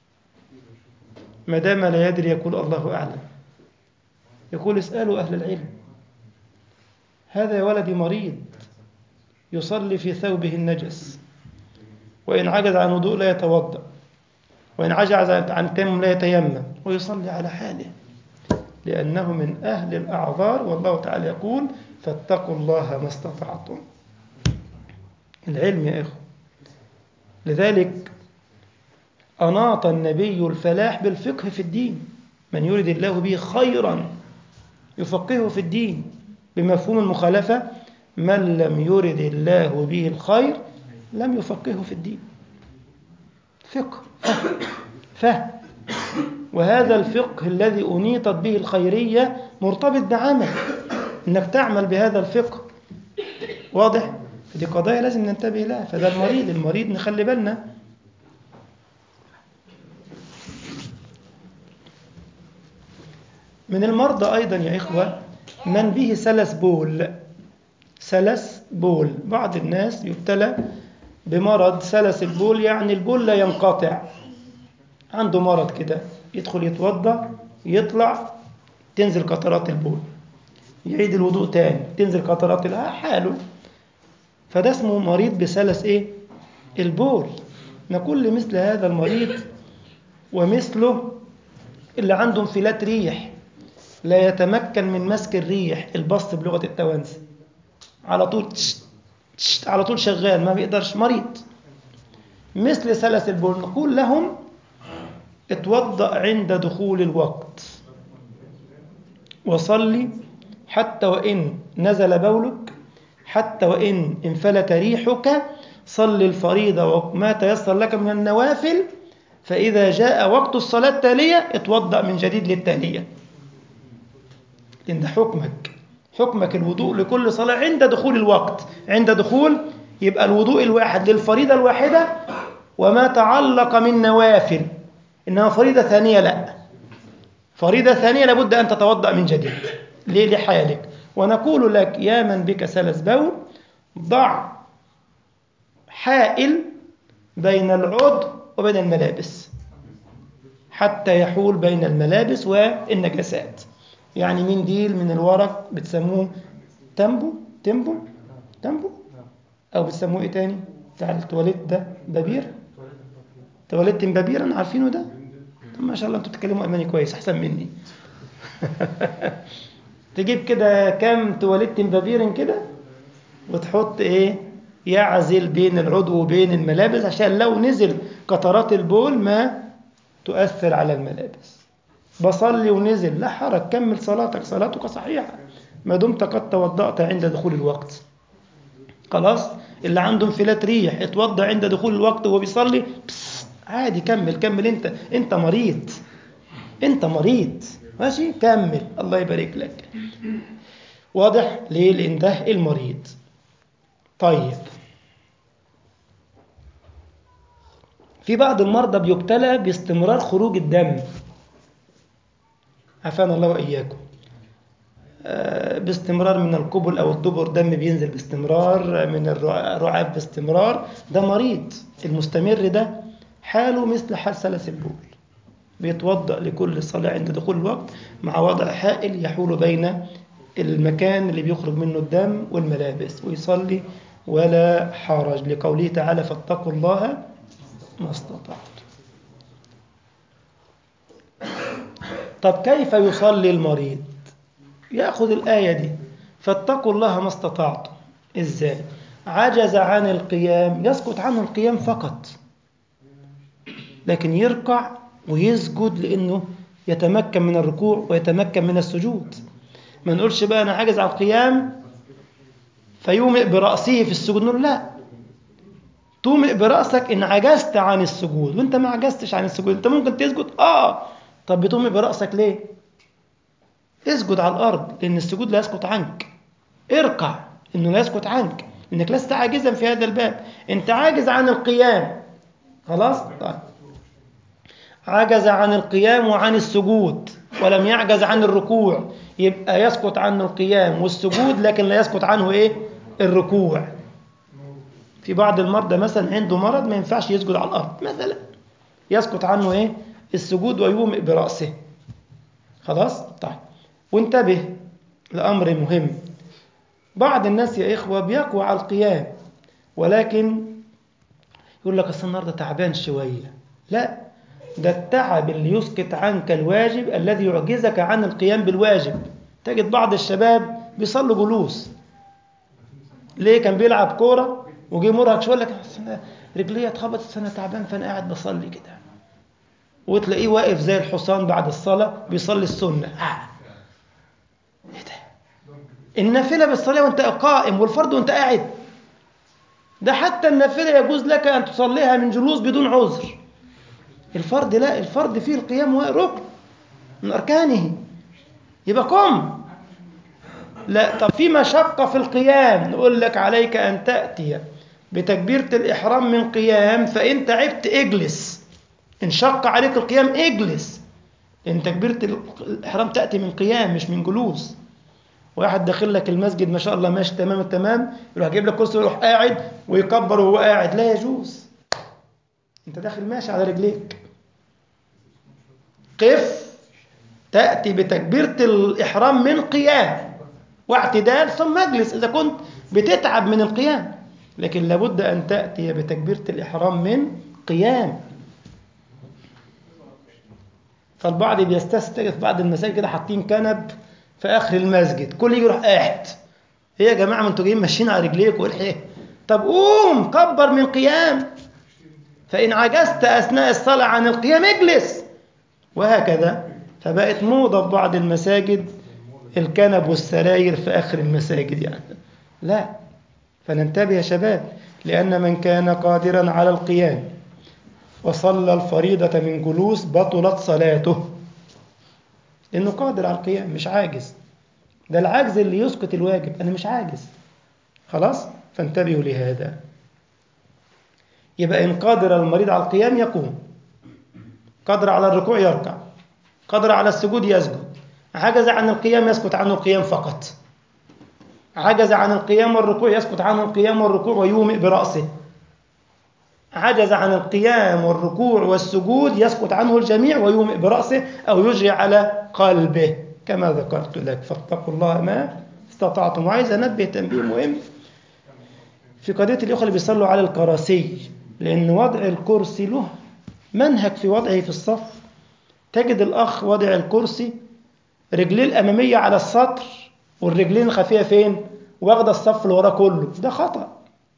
A: ما دام لا يدري يقول الله أعلم يقول اسألوا أهل العلم هذا يا ولدي مريض يصلي في ثوبه النجس وإن عجز عن وضوء لا يتوضأ وإن عجز عن تيمم لا يتيمم ويصلي على حاله لأنه من أهل الأعذار والله تعالى يقول فاتقوا الله ما استطعتم العلم يا إخوة لذلك أناط النبي الفلاح بالفقه في الدين من يريد الله به خيرا يفقهه في الدين بمفهوم المخالفة من لم يرد الله به الخير لم يفقهه في الدين فقه فهم, فهم وهذا الفقه الذي أنيطت به الخيرية مرتبط بعمل إنك تعمل بهذا الفقه واضح؟ دي قضايا لازم ننتبه لها فده المريض المريض نخلي بالنا من المرضى أيضا يا إخوة من به سلس بول سلس بول بعض الناس يبتلى بمرض سلس البول يعني البول لا ينقطع عنده مرض كده يدخل يتوضا يطلع تنزل قطرات البول يعيد الوضوء تاني تنزل قطرات حاله فده اسمه مريض بسلس ايه البول نقول لمثل هذا المريض ومثله اللي عنده انفلات ريح لا يتمكن من مسك الريح البسط بلغة التوانسة على طول تشت تشت على طول شغال ما بيقدرش مريض مثل سلس البول نقول لهم اتوضأ عند دخول الوقت وصلي حتى وإن نزل بولك حتى وإن انفلت ريحك صل الفريضة وما تيسر لك من النوافل فإذا جاء وقت الصلاة التالية اتوضأ من جديد للتالية إن ده حكمك حكمك الوضوء لكل صلاة عند دخول الوقت عند دخول يبقى الوضوء الواحد للفريضة الواحدة وما تعلق من نوافل إنما فريضة ثانية لا فريضة ثانية لابد أن تتوضأ من جديد ليه لحالك ونقول لك يا من بك سلس بول ضع حائل بين العضو وبين الملابس حتى يحول بين الملابس والنجاسات يعني منديل من الورق بتسموه تمبو تمبو تمبو او بتسموه ايه تاني بتاع التواليت ده بابير تواليت بابير انا عارفينه ده طب ما شاء الله انتوا بتتكلموا الماني كويس احسن مني تجيب كده كام تواليت بابير كده وتحط ايه يعزل بين العضو وبين الملابس عشان لو نزل قطرات البول ما تؤثر على الملابس بصلي ونزل لا حرج كمل صلاتك صلاتك صحيحة ما دمت قد توضأت عند دخول الوقت خلاص اللي عنده انفلات ريح اتوضأ عند دخول الوقت وهو بيصلي عادي كمل كمل انت انت مريض انت مريض ماشي كمل الله يبارك لك واضح ليه لان ده المريض طيب في بعض المرضى بيبتلى باستمرار خروج الدم عافانا الله وإياكم باستمرار من القبل أو الدبر دم بينزل باستمرار من الرعاف باستمرار ده مريض المستمر ده حاله مثل حال سلس البول بيتوضأ لكل صلاة عند دخول الوقت مع وضع حائل يحول بين المكان اللي بيخرج منه الدم والملابس ويصلي ولا حرج لقوله تعالى فاتقوا الله ما استطعتم طب كيف يصلي المريض ياخذ الايه دي فاتقوا الله ما استطعتم ازاي عجز عن القيام يسقط عنه القيام فقط لكن يركع ويسجد لانه يتمكن من الركوع ويتمكن من السجود ما نقولش بقى انا عاجز عن القيام فيومئ براسه في السجود نقول لا تومئ براسك ان عجزت عن السجود وانت ما عجزتش عن السجود انت ممكن تسجد اه طب بتومئ براسك ليه اسجد على الارض لان السجود لا يسقط عنك ارقع انه لا يسكت عنك انك لست عاجزا في هذا الباب انت عاجز عن القيام خلاص طيب عجز عن القيام وعن السجود ولم يعجز عن الركوع يبقى يسقط عنه القيام والسجود لكن لا يسقط عنه ايه الركوع في بعض المرضى مثلا عنده مرض ما ينفعش يسجد على الارض مثلا يسقط عنه ايه السجود ويومئ براسه خلاص طيب وانتبه لامر مهم بعض الناس يا اخوه بيقوى على القيام ولكن يقول لك اصل النهارده تعبان شويه لا ده التعب اللي يسقط عنك الواجب الذي يعجزك عن القيام بالواجب تجد بعض الشباب بيصلوا جلوس ليه كان بيلعب كوره وجي مرهق شويه لك رجليه اتخبطت انا تعبان فانا قاعد بصلي كده وتلاقيه واقف زي الحصان بعد الصلاه بيصلي السنه آه. ايه ده النافله بالصلاه وانت قائم والفرض وانت قاعد ده حتى النافله يجوز لك ان تصليها من جلوس بدون عذر الفرض لا الفرض فيه القيام ركن من أركانه يبقى قم لا طب في مشقة في القيام نقول لك عليك أن تأتي بتكبيرة الإحرام من قيام فإن تعبت اجلس إن شق عليك القيام اجلس لأن تكبيرة الإحرام تأتي من قيام مش من جلوس واحد داخل لك المسجد ما شاء الله ماشي تمام التمام يروح جايب لك كرسي ويروح قاعد ويكبر وهو قاعد لا يجوز انت داخل ماشي على رجليك قف تأتي بتكبيرة الإحرام من قيام واعتدال ثم اجلس إذا كنت بتتعب من القيام لكن لابد أن تأتي بتكبيرة الإحرام من قيام فالبعض بيستستر في بعض المساجد كده حاطين كنب في آخر المسجد كل يجي يروح قاعد ايه يا جماعة ما انتوا جايين ماشيين على رجليكم ايه طب قوم كبر من قيام فإن عجزت أثناء الصلاة عن القيام اجلس وهكذا فبقت موضة في بعض المساجد الكنب والسراير في آخر المساجد يعني لا فننتبه يا شباب لأن من كان قادرا على القيام وصلى الفريضة من جلوس بطلت صلاته لأنه قادر على القيام مش عاجز ده العجز اللي يسقط الواجب أنا مش عاجز خلاص فانتبهوا لهذا يبقى إن قادر المريض على القيام يقوم قادر على الركوع يركع قادر على السجود يسجد عجز عن القيام يسكت عنه القيام فقط عجز عن القيام والركوع يسكت عنه القيام والركوع ويومئ برأسه عجز عن القيام والركوع والسجود يسكت عنه الجميع ويومئ برأسه أو يجري على قلبه كما ذكرت لك فاتقوا الله ما استطعتم وعايز أنبه تنبيه مهم في قضية الأخوة اللي بيصلوا على الكراسي لأن وضع الكرسي له منهج في وضعه في الصف تجد الأخ وضع الكرسي رجليه الأمامية على السطر والرجلين الخفية فين؟ واخدة الصف اللي وراه كله ده خطأ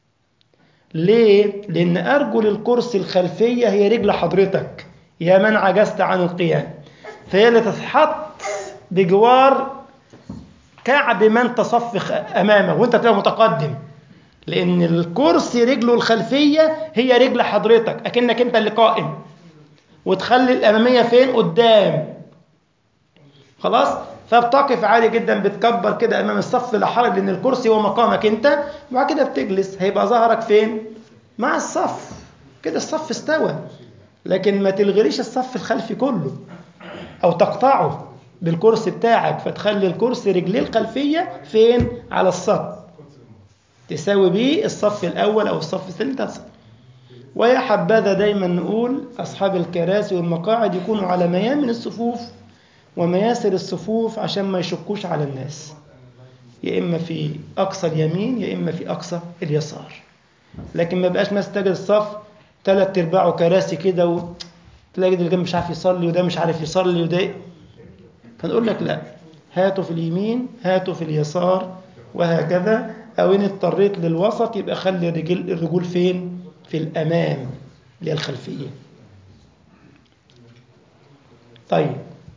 A: ليه؟ لأن أرجل الكرسي الخلفية هي رجل حضرتك يا من عجزت عن القيام فهي اللي تتحط بجوار كعب من تصفخ أمامه وأنت تبقى متقدم لأن الكرسي رجله الخلفية هي رجل حضرتك أكنك أنت اللي قائم وتخلي الأمامية فين قدام خلاص فبتقف عادي جدا بتكبر كده أمام الصف لا حرج لأن الكرسي هو مقامك أنت وبعد كده بتجلس هيبقى ظهرك فين مع الصف كده الصف استوى لكن ما تلغريش الصف الخلفي كله أو تقطعه بالكرسي بتاعك فتخلي الكرسي رجليه الخلفية فين على الصف تساوي بيه الصف الأول أو الصف الثاني تصف ويا حبذا دايما نقول أصحاب الكراسي والمقاعد يكونوا على ميامن الصفوف ومياسر الصفوف عشان ما يشكوش على الناس يا إما في أقصى اليمين يا إما في أقصى اليسار لكن ما بقاش مستجد الصف ثلاث أرباعه كراسي كده وتلاقي اللي جنب مش عارف يصلي وده مش عارف يصلي وده فنقول لك لا هاتوا في اليمين هاتوا في اليسار وهكذا أو إن اضطريت للوسط يبقى خلي الرجل الرجول فين؟ في الأمام اللي هي الخلفية. طيب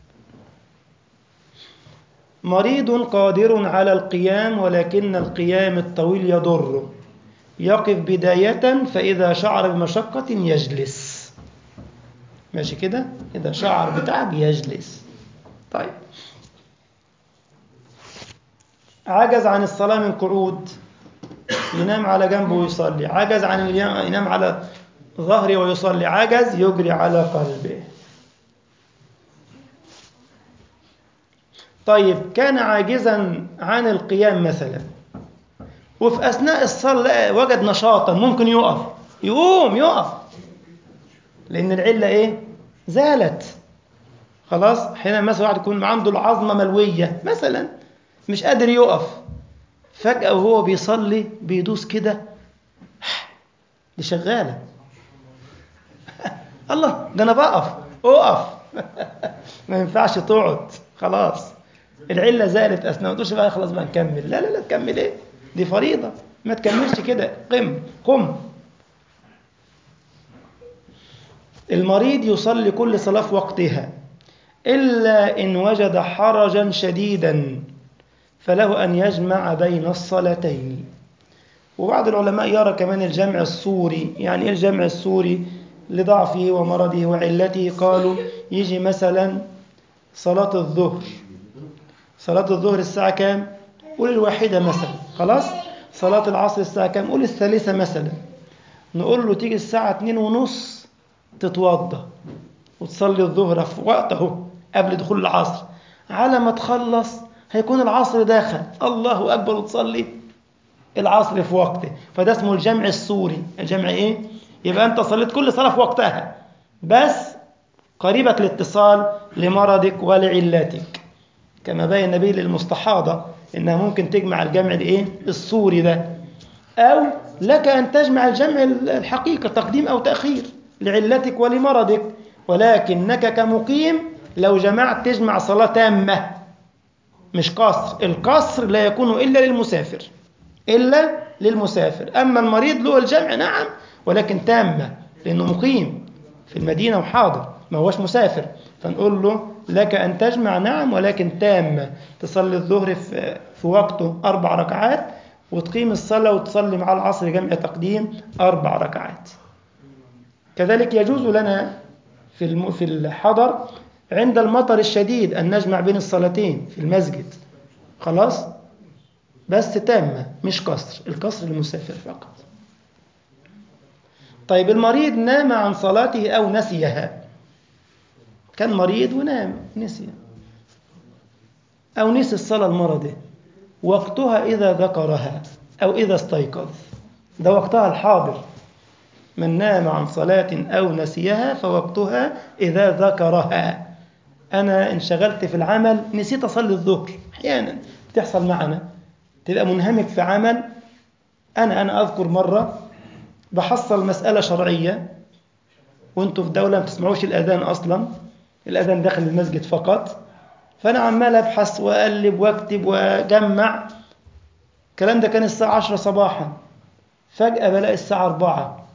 A: مريض قادر على القيام ولكن القيام الطويل يضره يقف بداية فإذا شعر بمشقة يجلس ماشي كده إذا شعر بتعب يجلس طيب عجز عن الصلاة من قعود ينام على جنبه ويصلي عجز عن اليا- ينام على ظهره ويصلي عجز يجري على قلبه طيب كان عاجزا عن القيام مثلا وفي أثناء الصلاة لقى- وجد نشاطا ممكن يقف يقوم يقف لأن العلة إيه؟ زالت خلاص حين مثلا واحد يكون عنده العظمة ملوية مثلا مش قادر يقف فجأة وهو بيصلي بيدوس كده دي شغالة الله ده أنا بقف أقف ما ينفعش تقعد خلاص العلة زالت أثناء ما تقولش بقى خلاص بقى نكمل لا لا لا تكمل إيه دي فريضة ما تكملش كده قم قم المريض يصلي كل صلاة في وقتها إلا إن وجد حرجا شديدا فله أن يجمع بين الصلاتين وبعض العلماء يرى كمان الجمع الصوري يعني إيه الجمع الصوري لضعفه ومرضه وعلته قالوا يجي مثلا صلاة الظهر صلاة الظهر الساعة كام؟ قول الواحدة مثلا خلاص؟ صلاة العصر الساعة كام؟ قول الثالثة مثلا نقول له تيجي الساعة اتنين ونص تتوضى وتصلي الظهر في وقته قبل دخول العصر على ما تخلص هيكون العصر داخل الله أكبر وتصلي العصر في وقته فده اسمه الجمع السوري الجمع ايه يبقى انت صليت كل صلاة في وقتها بس قريبة الاتصال لمرضك ولعلتك كما بين النبي للمستحاضة انها ممكن تجمع الجمع الايه السوري ده او لك ان تجمع الجمع الحقيقي تقديم او تاخير لعلتك ولمرضك ولكنك كمقيم لو جمعت تجمع صلاة تامة مش قصر القصر لا يكون إلا للمسافر إلا للمسافر أما المريض له الجمع نعم ولكن تامة لأنه مقيم في المدينة وحاضر ما هوش مسافر فنقول له لك أن تجمع نعم ولكن تامة تصلي الظهر في, في وقته أربع ركعات وتقيم الصلاة وتصلي مع العصر جمع تقديم أربع ركعات كذلك يجوز لنا في الم- في الحضر عند المطر الشديد أن نجمع بين الصلاتين في المسجد خلاص بس تامة مش قصر القصر للمسافر فقط طيب المريض نام عن صلاته أو نسيها كان مريض ونام نسي أو نسي الصلاة المرضة وقتها إذا ذكرها أو إذا استيقظ ده وقتها الحاضر من نام عن صلاة أو نسيها فوقتها إذا ذكرها أنا انشغلت في العمل نسيت أصلي الظهر أحيانا بتحصل معنا تبقى منهمك في عمل أنا أنا أذكر مرة بحصل مسألة شرعية وانتوا في دولة ما بتسمعوش الأذان أصلا الأذان داخل المسجد فقط فأنا عمال أبحث وأقلب وأكتب وأجمع الكلام ده كان الساعة 10 صباحا فجأة بلاقي الساعة 4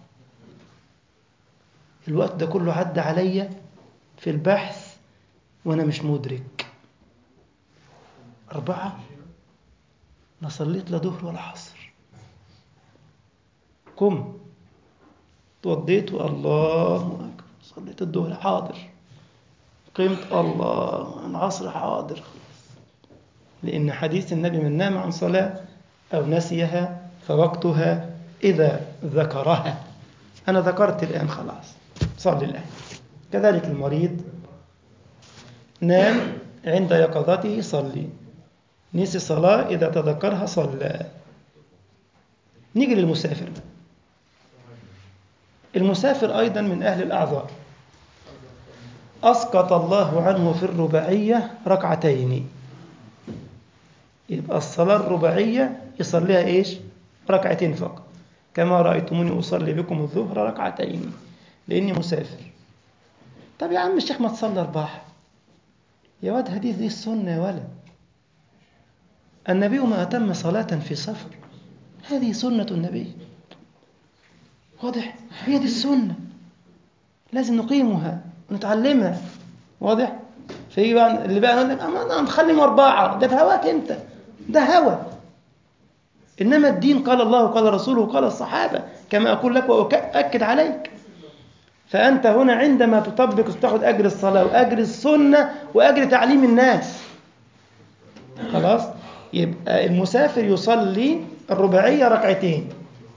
A: الوقت ده كله عدى عليا في البحث وأنا مش مدرك أربعة لا صليت لا ظهر ولا عصر قم توضيت الله أكبر صليت الظهر حاضر قمت الله العصر حاضر لأن حديث النبي من نام عن صلاة أو نسيها فوقتها إذا ذكرها أنا ذكرت الآن خلاص صلي الآن كذلك المريض نام عند يقظته صلي نسي صلاة إذا تذكرها صلى نيجي للمسافر بقى. المسافر أيضا من أهل الأعذار أسقط الله عنه في الرباعية ركعتين يبقى الصلاة الرباعية يصليها إيش ركعتين فقط كما رأيتموني أصلي بكم الظهر ركعتين لأني مسافر طب يا عم الشيخ ما تصلي أرباح يا واد هذه دي السنة يا ولد النبي ما أتم صلاة في سفر هذه سنة النبي واضح هي دي السنة لازم نقيمها ونتعلمها واضح فيجي بقى اللي بقى يقول لك أما نخلي أربعة ده في هواك أنت ده هوى إنما الدين قال الله وقال رسوله وقال الصحابة كما أقول لك وأؤكد عليك فأنت هنا عندما تطبق تاخذ أجر الصلاة وأجر السنة وأجر تعليم الناس خلاص يبقى المسافر يصلي الرباعية ركعتين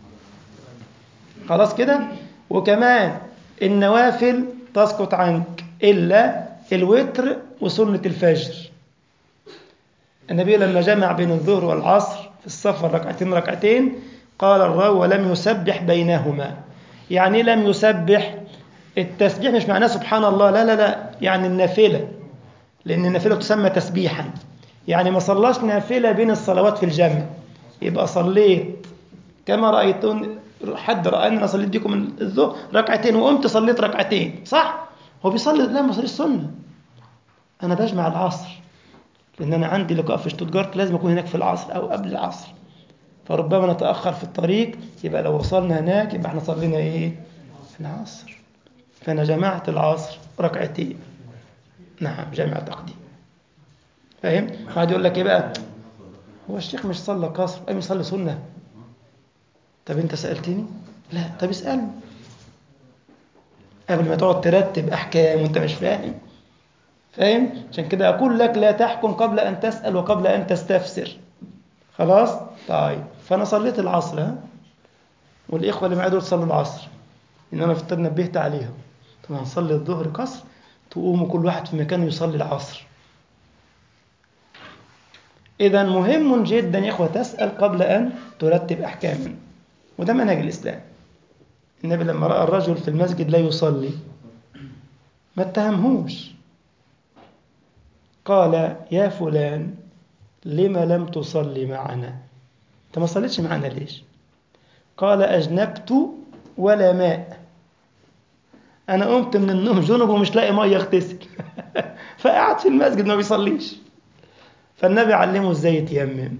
A: خلاص كده وكمان النوافل تسقط عنك إلا الوتر وسنة الفجر النبي لما جمع بين الظهر والعصر في السفر ركعتين ركعتين قال الراوي ولم يسبح بينهما يعني لم يسبح التسبيح مش معناه سبحان الله لا لا لا يعني النافلة لأن النافلة تسمى تسبيحا يعني ما صلاش نافلة بين الصلوات في الجمع يبقى صليت كما رأيتون حد رأى أنا صليت بكم الظهر ركعتين وقمت صليت ركعتين صح؟ هو بيصلي لا ما بيصليش سنة أنا بجمع العصر لأن أنا عندي لقاء في شتوتجارت لازم أكون هناك في العصر أو قبل العصر فربما نتأخر في الطريق يبقى لو وصلنا هناك يبقى احنا صلينا إيه؟ العصر فأنا جمعت العصر ركعتين نعم جمع تقديم فاهم؟ واحد يقول لك إيه بقى؟ هو الشيخ مش صلى قصر قام يصلي سنة طب أنت سألتني؟ لا طب اسألني قبل ما تقعد ترتب أحكام وأنت مش فاهم فاهم؟ عشان كده أقول لك لا تحكم قبل أن تسأل وقبل أن تستفسر خلاص؟ طيب فأنا صليت العصر ها؟ والإخوة اللي معايا دول صلوا العصر إن أنا فطر نبهت عليهم طبعا نصلي الظهر قصر تقوموا كل واحد في مكانه يصلي العصر إذا مهم جدا يا إخوة تسأل قبل أن ترتب أحكاما وده منهج الإسلام النبي لما رأى الرجل في المسجد لا يصلي ما اتهمهوش قال يا فلان لم لم تصلي معنا انت ما صليتش معنا ليش قال أجنبت ولا ماء أنا قمت من النوم جنب ومش لاقي مية اغتسل فقعد في المسجد ما بيصليش فالنبي علمه ازاي يتيمم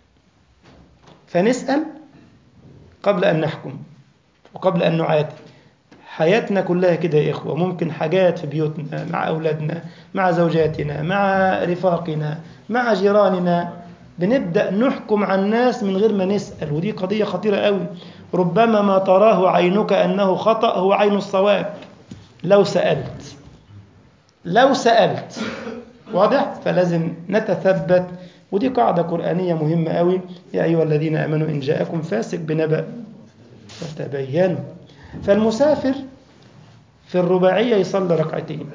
A: فنسأل قبل أن نحكم وقبل أن نعاتب حياتنا كلها كده يا إخوة ممكن حاجات في بيوتنا مع أولادنا مع زوجاتنا مع رفاقنا مع جيراننا بنبدأ نحكم على الناس من غير ما نسأل ودي قضية خطيرة قوي ربما ما تراه عينك أنه خطأ هو عين الصواب لو سألت لو سألت واضح فلازم نتثبت ودي قاعدة قرآنية مهمة قوي يا أيها الذين آمنوا إن جاءكم فاسق بنبأ فتبينوا فالمسافر في الرباعية يصلي ركعتين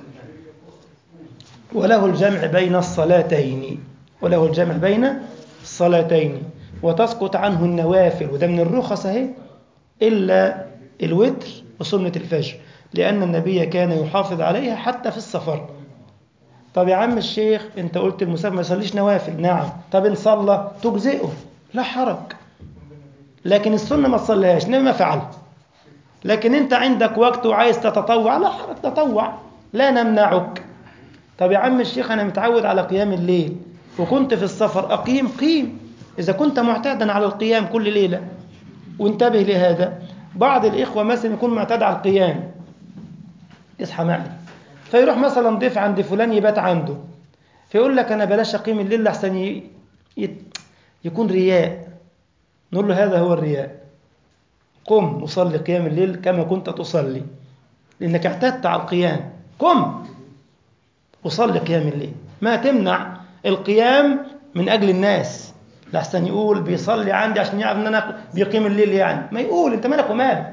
A: وله الجمع بين الصلاتين وله الجمع بين الصلاتين وتسقط عنه النوافل وده من الرخص اهي إلا الوتر وسنة الفجر لأن النبي كان يحافظ عليها حتى في السفر طب يا عم الشيخ انت قلت المسافر ما يصليش نوافل نعم طب ان صلى تجزئه لا حرج لكن السنة ما تصليهاش ما فعل لكن انت عندك وقت وعايز تتطوع لا حرج تطوع لا نمنعك طب يا عم الشيخ انا متعود على قيام الليل وكنت في السفر اقيم قيم اذا كنت معتادا على القيام كل ليله وانتبه لهذا بعض الاخوه مثلا يكون معتاد على القيام اصحى معي فيروح مثلا ضيف عند فلان يبات عنده فيقول لك انا بلاش اقيم الليل لحسن ي... ي... يكون رياء نقول له هذا هو الرياء قم وصلي قيام الليل كما كنت تصلي لانك اعتدت على القيام قم وصلي قيام الليل ما تمنع القيام من اجل الناس لحسن يقول بيصلي عندي عشان يعرف ان انا بيقيم الليل يعني ما يقول انت مالك ومالك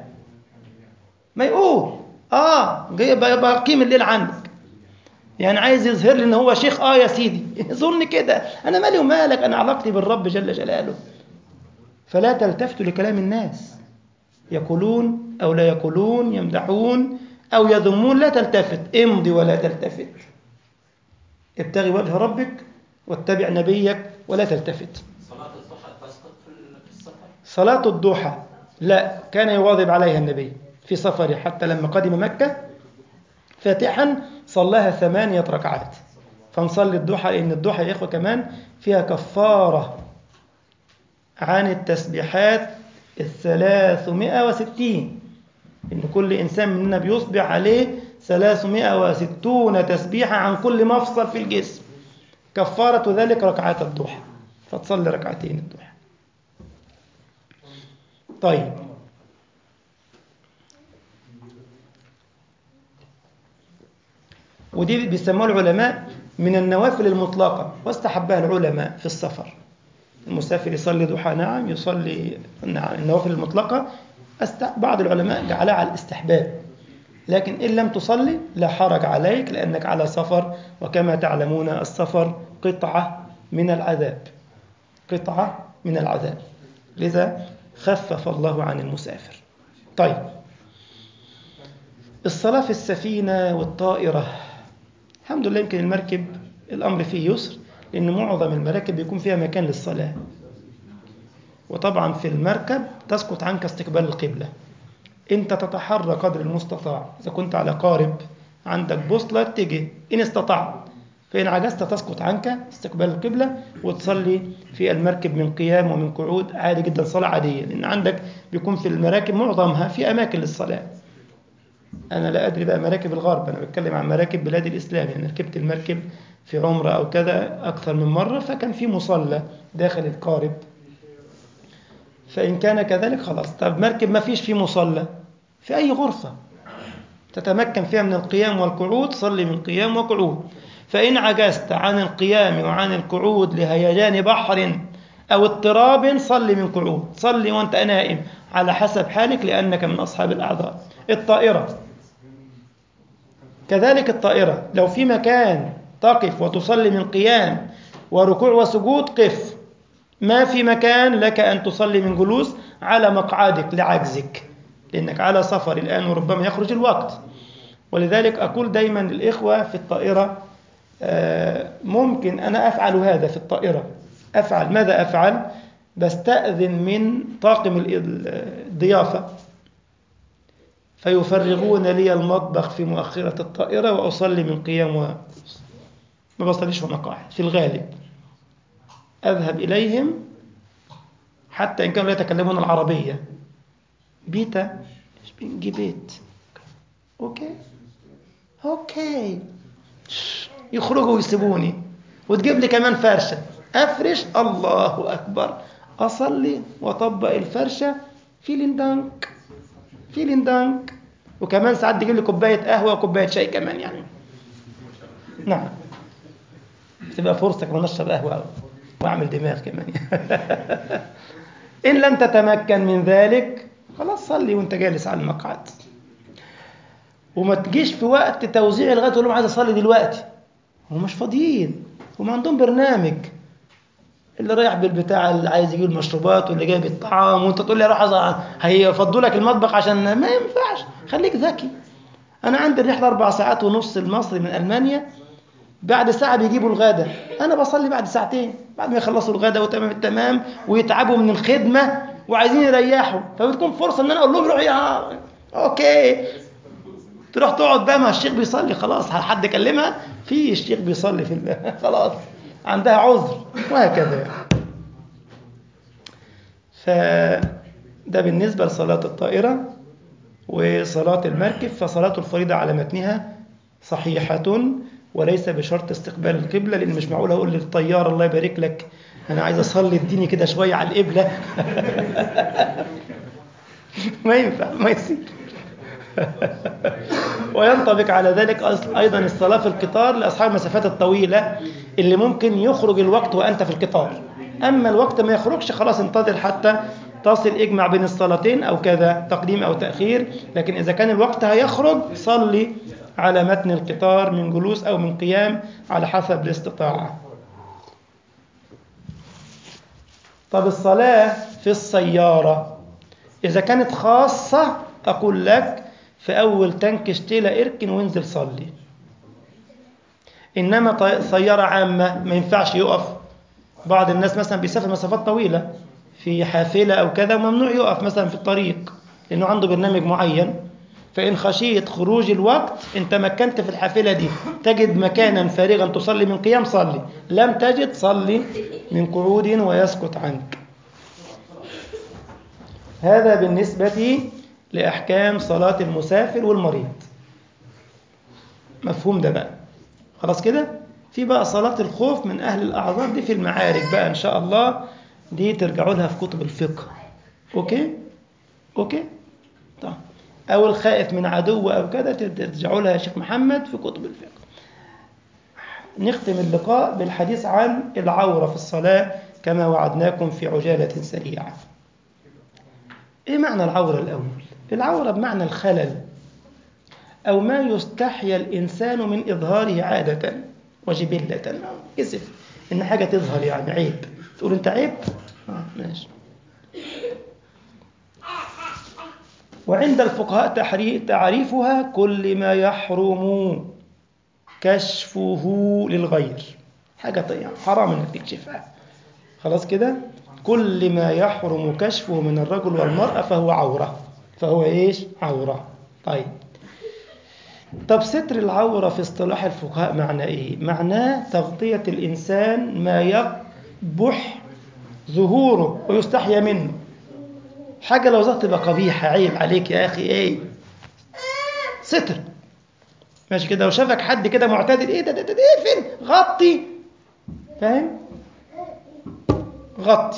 A: ما يقول اه جاي بقيم الليل عندك يعني عايز يظهر لي ان هو شيخ اه يا سيدي ظن كده انا مالي ومالك انا علاقتي بالرب جل جلاله فلا تلتفتوا لكلام الناس يقولون او لا يقولون يمدحون او يذمون لا تلتفت امضي ولا تلتفت ابتغي وجه ربك واتبع نبيك ولا تلتفت
C: صلاة الضحى تسقط في السفر
A: صلاة الضحى لا كان يواظب عليها النبي في سفره حتى لما قدم مكة فاتحا صلاها ثمانية ركعات فنصلي الضحى لأن الضحى يا إخوة كمان فيها كفارة عن التسبيحات الثلاثمائة وستين إن كل إنسان مننا بيصبح عليه ثلاثمائة وستون تسبيحة عن كل مفصل في الجسم كفارة ذلك ركعات الضحى فتصلي ركعتين الضحى طيب ودي بيسموها العلماء من النوافل المطلقة واستحبها العلماء في السفر المسافر يصلي ضحى نعم يصلي نعم النوافل المطلقة أست- بعض العلماء جعلها على الاستحباب لكن إن لم تصلي لا حرج عليك لأنك على سفر وكما تعلمون السفر قطعة من العذاب قطعة من العذاب لذا خفف الله عن المسافر طيب الصلاة في السفينة والطائرة الحمد لله يمكن المركب الأمر فيه يسر لأن معظم المراكب بيكون فيها مكان للصلاة وطبعا في المركب تسقط عنك استقبال القبلة أنت تتحرى قدر المستطاع إذا كنت على قارب عندك بوصلة تجي إن استطعت فإن عجزت تسقط عنك استقبال القبلة وتصلي في المركب من قيام ومن قعود عادي جدا صلاة عادية لأن عندك بيكون في المراكب معظمها في أماكن للصلاة أنا لا أدري بقى مراكب الغرب أنا بتكلم عن مراكب بلاد الإسلام يعني ركبت المركب في عمرة أو كذا أكثر من مرة فكان في مصلى داخل القارب فإن كان كذلك خلاص طب مركب ما فيش فيه مصلى في أي غرفة تتمكن فيها من القيام والقعود صلي من قيام وقعود فإن عجزت عن القيام وعن القعود لهيجان بحر أو اضطراب صلي من قعود صلي وأنت نائم على حسب حالك لأنك من أصحاب الأعذار الطائرة كذلك الطائرة لو في مكان تقف وتصلي من قيام وركوع وسجود قف ما في مكان لك أن تصلي من جلوس على مقعدك لعجزك لأنك على سفر الآن وربما يخرج الوقت ولذلك أقول دايما للإخوة في الطائرة آه، ممكن أنا أفعل هذا في الطائرة أفعل ماذا أفعل بستأذن من طاقم ال- الضيافة فيفرغون لي المطبخ في مؤخرة الطائرة وأصلي من قيام و... ما بصليش وأنا قاعد في الغالب أذهب إليهم حتى إن كانوا لا يتكلمون العربية بيتا ich bin Gebet أوكي أوكي شش، يخرجوا ويسيبوني وتجيب لي كمان فرشة أفرش الله أكبر أصلي وأطبق الفرشة فيلين دانك فيلين دانك وكمان ساعات تجيب لي كوباية قهوة وكوباية شاي كمان يعني نعم تبقى فرصة كمان أشرب قهوة وأعمل دماغ كمان إن لم تتمكن من ذلك خلاص صلي وأنت جالس على المقعد وما تجيش في وقت توزيع الغداء تقول لهم عايز أصلي دلوقتي هم مش فاضيين هم عندهم برنامج اللي رايح بالبتاع اللي عايز يجيب المشروبات واللي جايب الطعام وانت تقول لي اروح أز- هيفضوا لك المطبخ عشان ما ينفعش خليك ذكي انا عندي الرحله اربع ساعات ونص المصري من المانيا بعد ساعه بيجيبوا الغداء انا بصلي بعد ساعتين بعد ما يخلصوا الغداء وتمام التمام ويتعبوا من الخدمه وعايزين يريحوا فبتكون فرصه ان انا اقول لهم روحوا يا اوكي تروح تقعد بقى مع الشيخ بيصلي خلاص حد كلمها في الشيخ بيصلي في ال- خلاص عندها عذر وهكذا يعني. فده بالنسبة لصلاة الطائرة وصلاة المركب فصلاة الفريضة على متنها صحيحة وليس بشرط استقبال القبلة لأن مش معقول أقول للطيار الله يبارك لك أنا عايز أصلي اديني كده شوية على القبلة ما ينفع ما يصير وينطبق على ذلك أص- أيضا الصلاة في القطار لأصحاب المسافات الطويلة اللي ممكن يخرج الوقت وأنت في القطار أما الوقت ما يخرجش خلاص انتظر حتى تصل اجمع بين الصلاتين أو كذا تقديم أو تأخير لكن إذا كان الوقت هيخرج صلي على متن القطار من جلوس أو من قيام على حسب الاستطاعة طب الصلاة في السيارة إذا كانت خاصة أقول لك في أول تانك اشتيلة اركن وانزل صلي إنما طي- سيارة عامة ما ينفعش يقف بعض الناس مثلا بيسافر مسافات طويلة في حافلة أو كذا وممنوع يقف مثلا في الطريق لأنه عنده برنامج معين فإن خشيت خروج الوقت إن تمكنت في الحافلة دي تجد مكانا فارغا تصلي من قيام صلي لم تجد صلي من قعود ويسكت عنك هذا بالنسبة لأحكام صلاة المسافر والمريض مفهوم ده بقى خلاص كده في بقى صلاة الخوف من أهل الأعذار دي في المعارك بقى إن شاء الله دي ترجعوا لها في كتب الفقه أوكي أوكي طيب أو الخائف من عدو أو كده ترجعوا لها يا شيخ محمد في كتب الفقه نختم اللقاء بالحديث عن العورة في الصلاة كما وعدناكم في عجالة سريعة إيه معنى العورة الأول؟ العورة بمعنى الخلل أو ما يستحيا الإنسان من إظهاره عادة وجبلة كسف إن حاجة تظهر يعني عيب تقول أنت عيب؟ آه ماشي وعند الفقهاء تحري- تعريفها كل ما يحرم كشفه للغير حاجة طيب حرام انك تكشفها خلاص كده كل ما يحرم كشفه من الرجل والمرأة فهو عورة فهو ايش عورة طيب طب ستر العورة في اصطلاح الفقهاء معنى ايه معناه تغطية الإنسان ما يقبح ظهوره ويستحيا منه حاجة لو ظهرت تبقى قبيحة عيب عليك يا أخي إيه ستر ماشي كده لو شافك حد كده معتدل إيه ده ده ده, ده إيه فين غطي فاهم غطي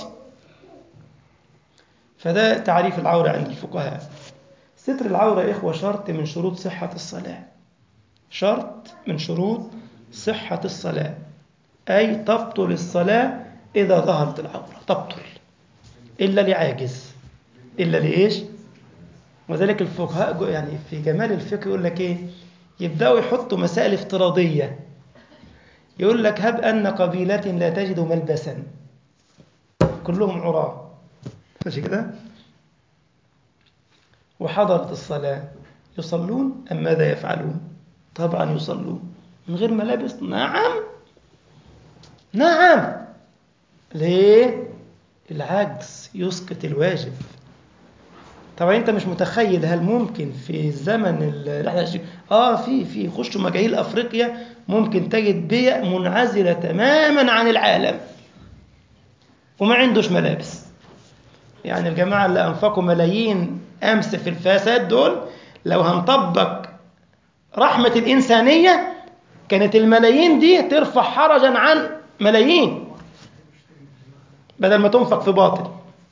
A: فده تعريف العورة عند الفقهاء ستر العورة يا إخوة شرط من شروط صحة الصلاة شرط من شروط صحة الصلاة أي تبطل الصلاة إذا ظهرت العورة تبطل إلا لعاجز إلا لإيش؟ وذلك الفقهاء جو- يعني في جمال الفقه يقول لك إيه؟ يبدأوا يحطوا مسائل افتراضية يقول لك هب أن قبيلة لا تجد ملبسا كلهم عراة ماشي كده؟ وحضرت الصلاة يصلون أم ماذا يفعلون؟ طبعا يصلون من غير ملابس نعم نعم ليه؟ العجز يسقط الواجب طبعا انت مش متخيل هل ممكن في الزمن اللي احنا عايشين- اه في في خشوا مجاهيل افريقيا ممكن تجد بيئة منعزلة تماما عن العالم وما عندوش ملابس يعني الجماعة اللي أنفقوا ملايين أمس في الفساد دول لو هنطبق رحمة الإنسانية كانت الملايين دي ترفع حرجا عن ملايين بدل ما تنفق في باطل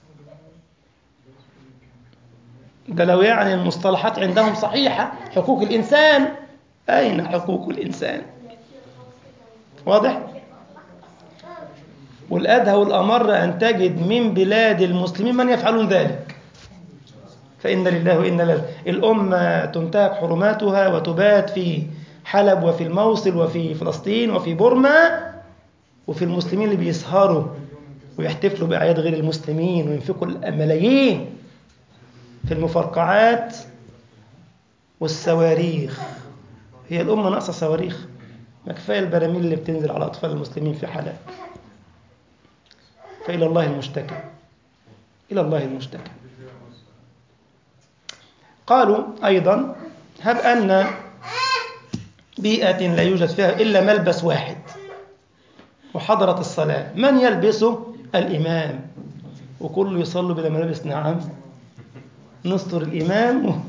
A: ده لو يعني المصطلحات عندهم صحيحة حقوق الإنسان أين حقوق الإنسان واضح والأدهى والأمر أن تجد من بلاد المسلمين من يفعلون ذلك فإن لله وإنا له الأمة تنتهك حرماتها وتبات في حلب وفي الموصل وفي فلسطين وفي بورما وفي المسلمين اللي بيسهروا ويحتفلوا بأعياد غير المسلمين وينفقوا الملايين في المفرقعات والصواريخ هي الأمة ناقصة صواريخ ما كفاية البراميل اللي بتنزل على أطفال المسلمين في حلب فإلى الله المشتكى إلى الله المشتكى قالوا أيضا هب أن بيئة لا يوجد فيها إلا ملبس واحد وحضرت الصلاة من يلبسه الإمام وكل يصلوا بلا ملابس نعم نستر الإمام و...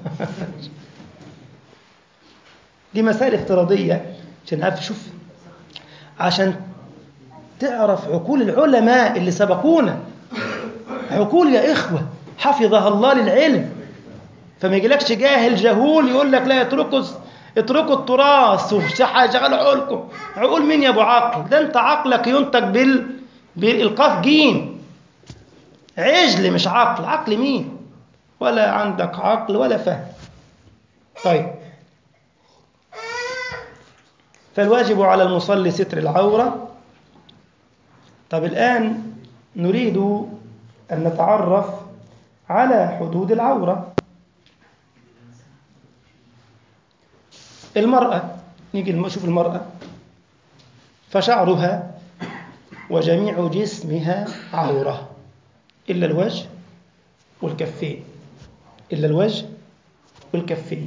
A: دي مسائل افتراضية عشان عارف شوف عشان تعرف عقول العلماء اللي سبقونا عقول يا إخوة حفظها الله للعلم فما يجيلكش جاهل جهول يقول لك لا اتركوا اتركوا التراث وشغلوا عقولكم عقول مين يا ابو عقل ده انت عقلك ينتج بال بالقاف جيم عجل مش عقل عقل مين ولا عندك عقل ولا فهم طيب فالواجب على المصلي ستر العورة طب الآن نريد أن نتعرف على حدود العورة المرأة نيجي نشوف المرأة فشعرها وجميع جسمها عورة إلا الوجه والكفين إلا الوجه والكفين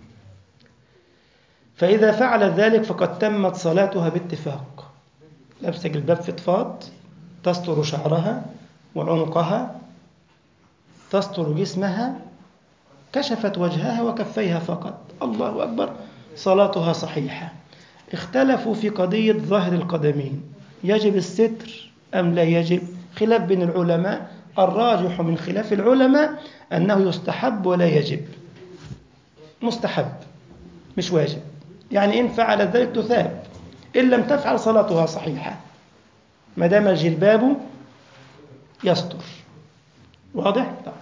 A: فإذا فعلت ذلك فقد تمت صلاتها باتفاق لابسة جلباب فضفاض تستر شعرها وعنقها تستر جسمها كشفت وجهها وكفيها فقط الله أكبر صلاتها صحيحة اختلفوا في قضية ظهر القدمين يجب الستر أم لا يجب خلاف بين العلماء الراجح من خلاف العلماء أنه يستحب ولا يجب مستحب مش واجب يعني إن فعلت ذلك تثاب إن لم تفعل صلاتها صحيحة ما دام الجلباب يستر واضح؟ طيب.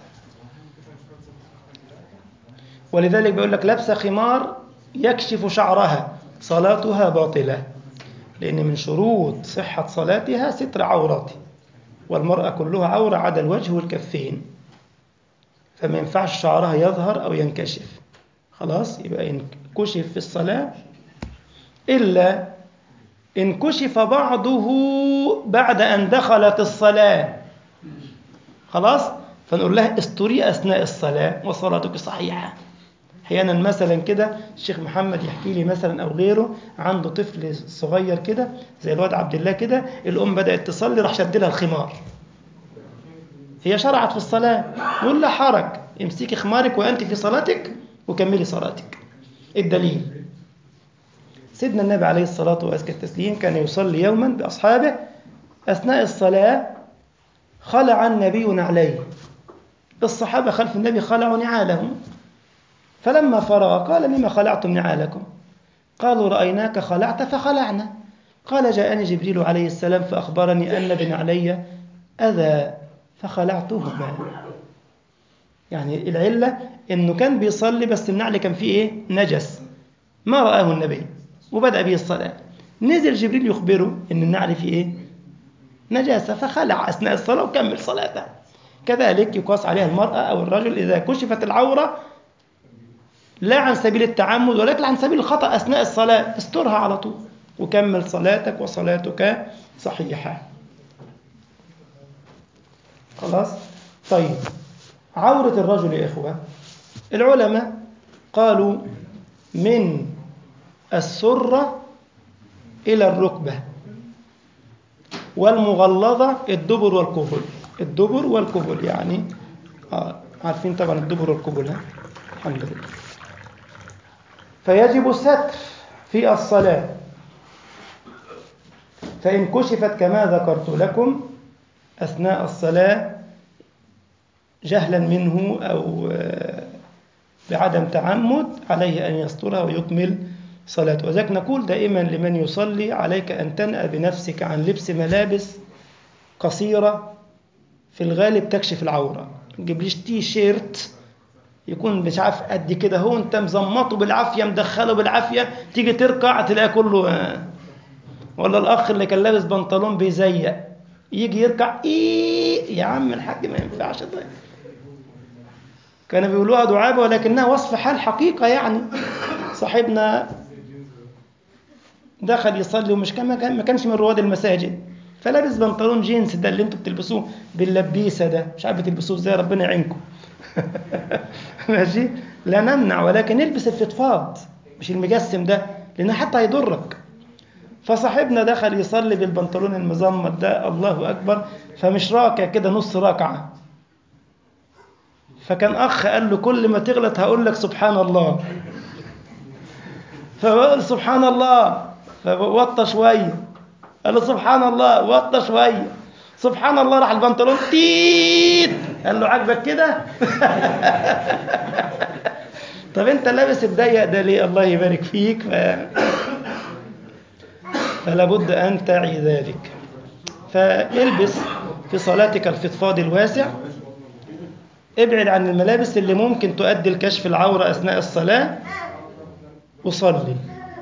A: ولذلك بيقول لك لبس خمار يكشف شعرها صلاتها باطلة لأن من شروط صحة صلاتها ستر عورته والمرأة كلها عورة عدا الوجه والكفين فما ينفعش شعرها يظهر أو ينكشف خلاص يبقى إن كشف في الصلاة إلا إن كشف بعضه بعد أن دخلت الصلاة خلاص فنقول لها استري أثناء الصلاة وصلاتك صحيحة احيانا مثلا كده الشيخ محمد يحكي لي مثلا او غيره عنده طفل صغير كده زي الواد عبد الله كده الام بدات تصلي راح شد لها الخمار هي شرعت في الصلاه نقول لا حرج امسكي خمارك وانت في صلاتك وكملي صلاتك الدليل سيدنا النبي عليه الصلاه وازكى التسليم كان يصلي يوما باصحابه اثناء الصلاه خلع النبي نعليه الصحابه خلف النبي خلعوا نعالهم فلما فرغ قال لما خلعتم نعالكم قالوا رأيناك خلعت فخلعنا قال جاءني جبريل عليه السلام فأخبرني أن بنعلي أذى فخلعتهما يعني العلة أنه كان بيصلي بس النعل كان فيه إيه؟ نجس ما رآه النبي وبدأ به الصلاة نزل جبريل يخبره أن النعل فيه إيه؟ نجاسة فخلع أثناء الصلاة وكمل صلاته كذلك يقاس عليها المرأة أو الرجل إذا كشفت العورة لا عن سبيل التعمد ولكن عن سبيل الخطأ أثناء الصلاة استرها على طول وكمل صلاتك وصلاتك صحيحة خلاص طيب عورة الرجل يا إخوة العلماء قالوا من السرة إلى الركبة والمغلظة الدبر والكبل الدبر والكبل يعني آه عارفين طبعا الدبر والكبل ها الحمد لله فيجب الستر في الصلاة فإن كشفت كما ذكرت لكم أثناء الصلاة جهلا منه أو بعدم تعمد عليه أن يسترها ويكمل صلاته وذلك نقول دائما لمن يصلي عليك أن تنأى بنفسك عن لبس ملابس قصيرة في الغالب تكشف العورة ما تجيبليش تي شيرت يكون مش عارف قد كده هو انت مزمطه بالعافيه مدخله بالعافيه تيجي تركع تلاقيه كله آه. ولا الاخ اللي كان لابس بنطلون بيزيق يجي يركع ايه يا عم الحاج ما ينفعش طيب كانوا بيقولوها دعابه ولكنها وصف حال حقيقه يعني صاحبنا دخل يصلي ومش كان ما كانش من رواد المساجد فلابس بنطلون جينز ده اللي انتوا بتلبسوه باللبيسه ده مش عارف بتلبسوه ازاي ربنا يعينكم ماشي لا نمنع ولكن البس الفضفاض مش المجسم ده لانه حتى هيضرك فصاحبنا دخل يصلي بالبنطلون المزمط ده الله اكبر فمش راكع كده نص ركعه فكان اخ قال له كل ما تغلط هقول لك سبحان الله فبقول سبحان الله فوطى شويه قال له سبحان الله وطى شويه سبحان الله راح البنطلون تيت قال له عاجبك كده طب انت لابس الضيق ده ليه الله يبارك فيك ف... فلا بد ان تعي ذلك فالبس في صلاتك الفضفاض الواسع ابعد عن الملابس اللي ممكن تؤدي لكشف العوره اثناء الصلاه وصلي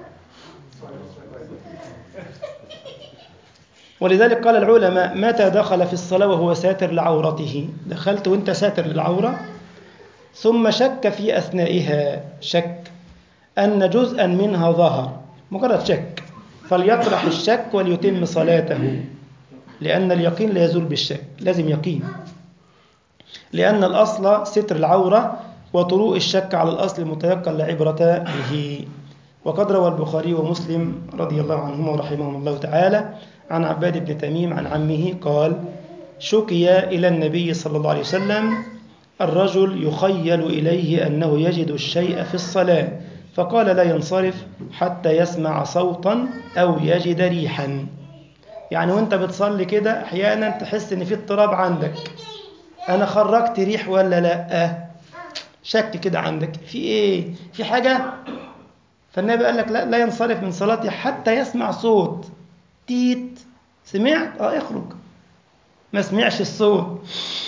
A: ولذلك قال العلماء متى دخل في الصلاة وهو ساتر لعورته دخلت وانت ساتر للعورة ثم شك في أثنائها شك أن جزءا منها ظهر مجرد شك فليطرح الشك وليتم صلاته لأن اليقين لا يزول بالشك لازم يقين لأن الأصل ستر العورة وطروء الشك على الأصل متيقن لا عبرة به وقد روى البخاري ومسلم رضي الله عنهما ورحمهم الله تعالى عن عباد بن تميم عن عمه قال شكي إلى النبي صلى الله عليه وسلم الرجل يخيل إليه أنه يجد الشيء في الصلاة فقال لا ينصرف حتى يسمع صوتا أو يجد ريحا يعني وانت بتصلي كده أحيانا تحس إن في اضطراب عندك أنا خرجت ريح ولا لا شك كده عندك في إيه في حاجة فالنبي قال لك لا لا ينصرف من صلاته حتى يسمع صوت تيت سمعت اه اخرج ما سمعش الصوت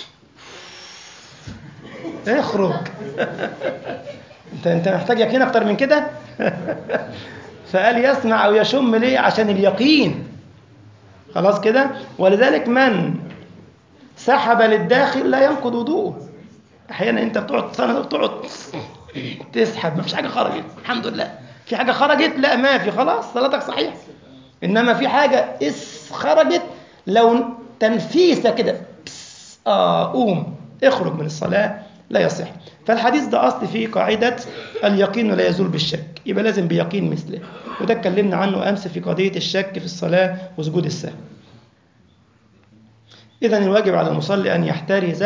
A: اخرج انت انت محتاج يقين اكتر من كده فقال يسمع او يشم ليه عشان اليقين خلاص كده ولذلك من سحب للداخل لا ينقض وضوءه احيانا انت بتقعد سنه بتقعد تسحب ما فيش حاجه خرجت الحمد لله في حاجه خرجت لا ما في خلاص صلاتك صحيحه انما في حاجه اس خرجت لو تنفيسه كده بس، اه قوم اخرج من الصلاه لا يصح فالحديث ده اصل فيه قاعده اليقين لا يزول بالشك يبقى لازم بيقين مثله وده اتكلمنا عنه امس في قضيه الشك في الصلاه وسجود السهو اذا الواجب على المصلي ان يحترز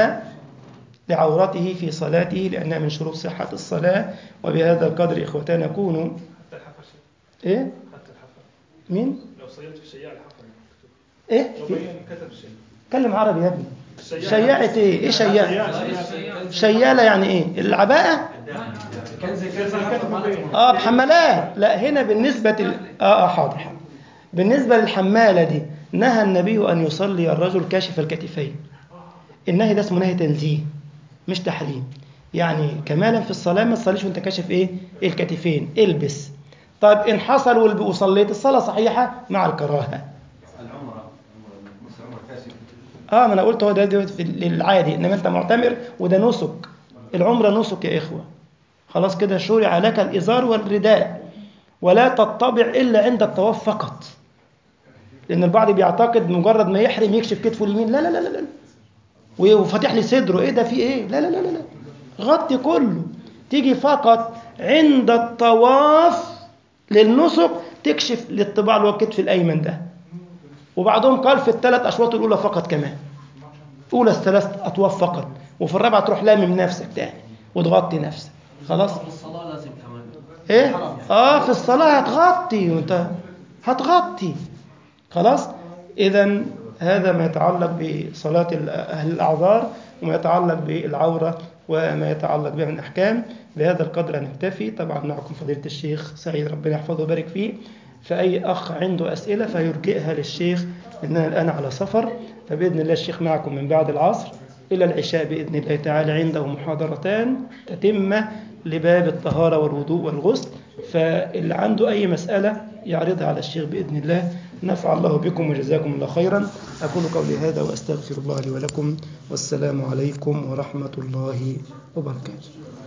A: لعورته في صلاته لأنها من شروط صحة الصلاة وبهذا القدر إخوتان نكون
B: حتى الحفر شيء
A: إيه؟
B: حتى الحفر
A: مين؟
B: لو صيلت في شياع الحفر
A: إيه؟
B: لو
A: في-
B: بين كتب شيء
A: كلم عربي يا ابني
B: الشياع
A: شياعة إيه؟ إيه شياعة؟ شيالة يعني إيه؟ العباءة؟
B: كنز كنز كتب بين
A: آه بحمالات لا هنا بالنسبة ل... آه آه حاضر حاضر. بالنسبة للحمالة دي نهى النبي أن يصلي الرجل كاشف الكتفين النهي ده اسمه نهي تنزيه مش تحريم يعني كمالا في الصلاة ما تصليش وانت كاشف ايه الكتفين البس طيب ان حصل والب- وصليت الصلاة صحيحة مع الكراهة
D: العمرة مش عمرة كاشف
A: اه ما انا قلت هو ده, ده في للعادي انما انت معتمر وده نسك العمرة نسك يا اخوة خلاص كده شرع لك الازار والرداء ولا تطبع الا عند الطواف فقط لان البعض بيعتقد مجرد ما يحرم يكشف كتفه اليمين لا لا لا لا, لا. وفاتح لي صدره ايه ده في ايه لا لا لا لا لا غطي كله تيجي فقط عند الطواف للنسك تكشف للطباع اللي هو الكتف الايمن ده وبعضهم قال في الثلاث اشواط الاولى فقط كمان اولى الثلاث اطواف فقط وفي الرابعه تروح لامم نفسك تاني وتغطي نفسك خلاص
C: في الصلاة لازم كمان
A: ايه اه في الصلاه هتغطي وانت هتغطي خلاص اذا هذا ما يتعلق بصلاه ال- اهل الاعذار وما يتعلق بالعوره وما يتعلق بها من احكام بهذا القدر نكتفي طبعا معكم فضيله الشيخ سعيد ربنا يحفظه ويبارك فيه فاي اخ عنده اسئله فيرجئها للشيخ لاننا الان على سفر فباذن الله الشيخ معكم من بعد العصر إلى العشاء بإذن الله تعالى عنده محاضرتان تتمة لباب الطهارة والوضوء والغسل فاللي عنده أي مسألة يعرضها على الشيخ بإذن الله نفع الله بكم وجزاكم الله خيرا أقول قولي هذا وأستغفر الله لي ولكم والسلام عليكم ورحمة الله وبركاته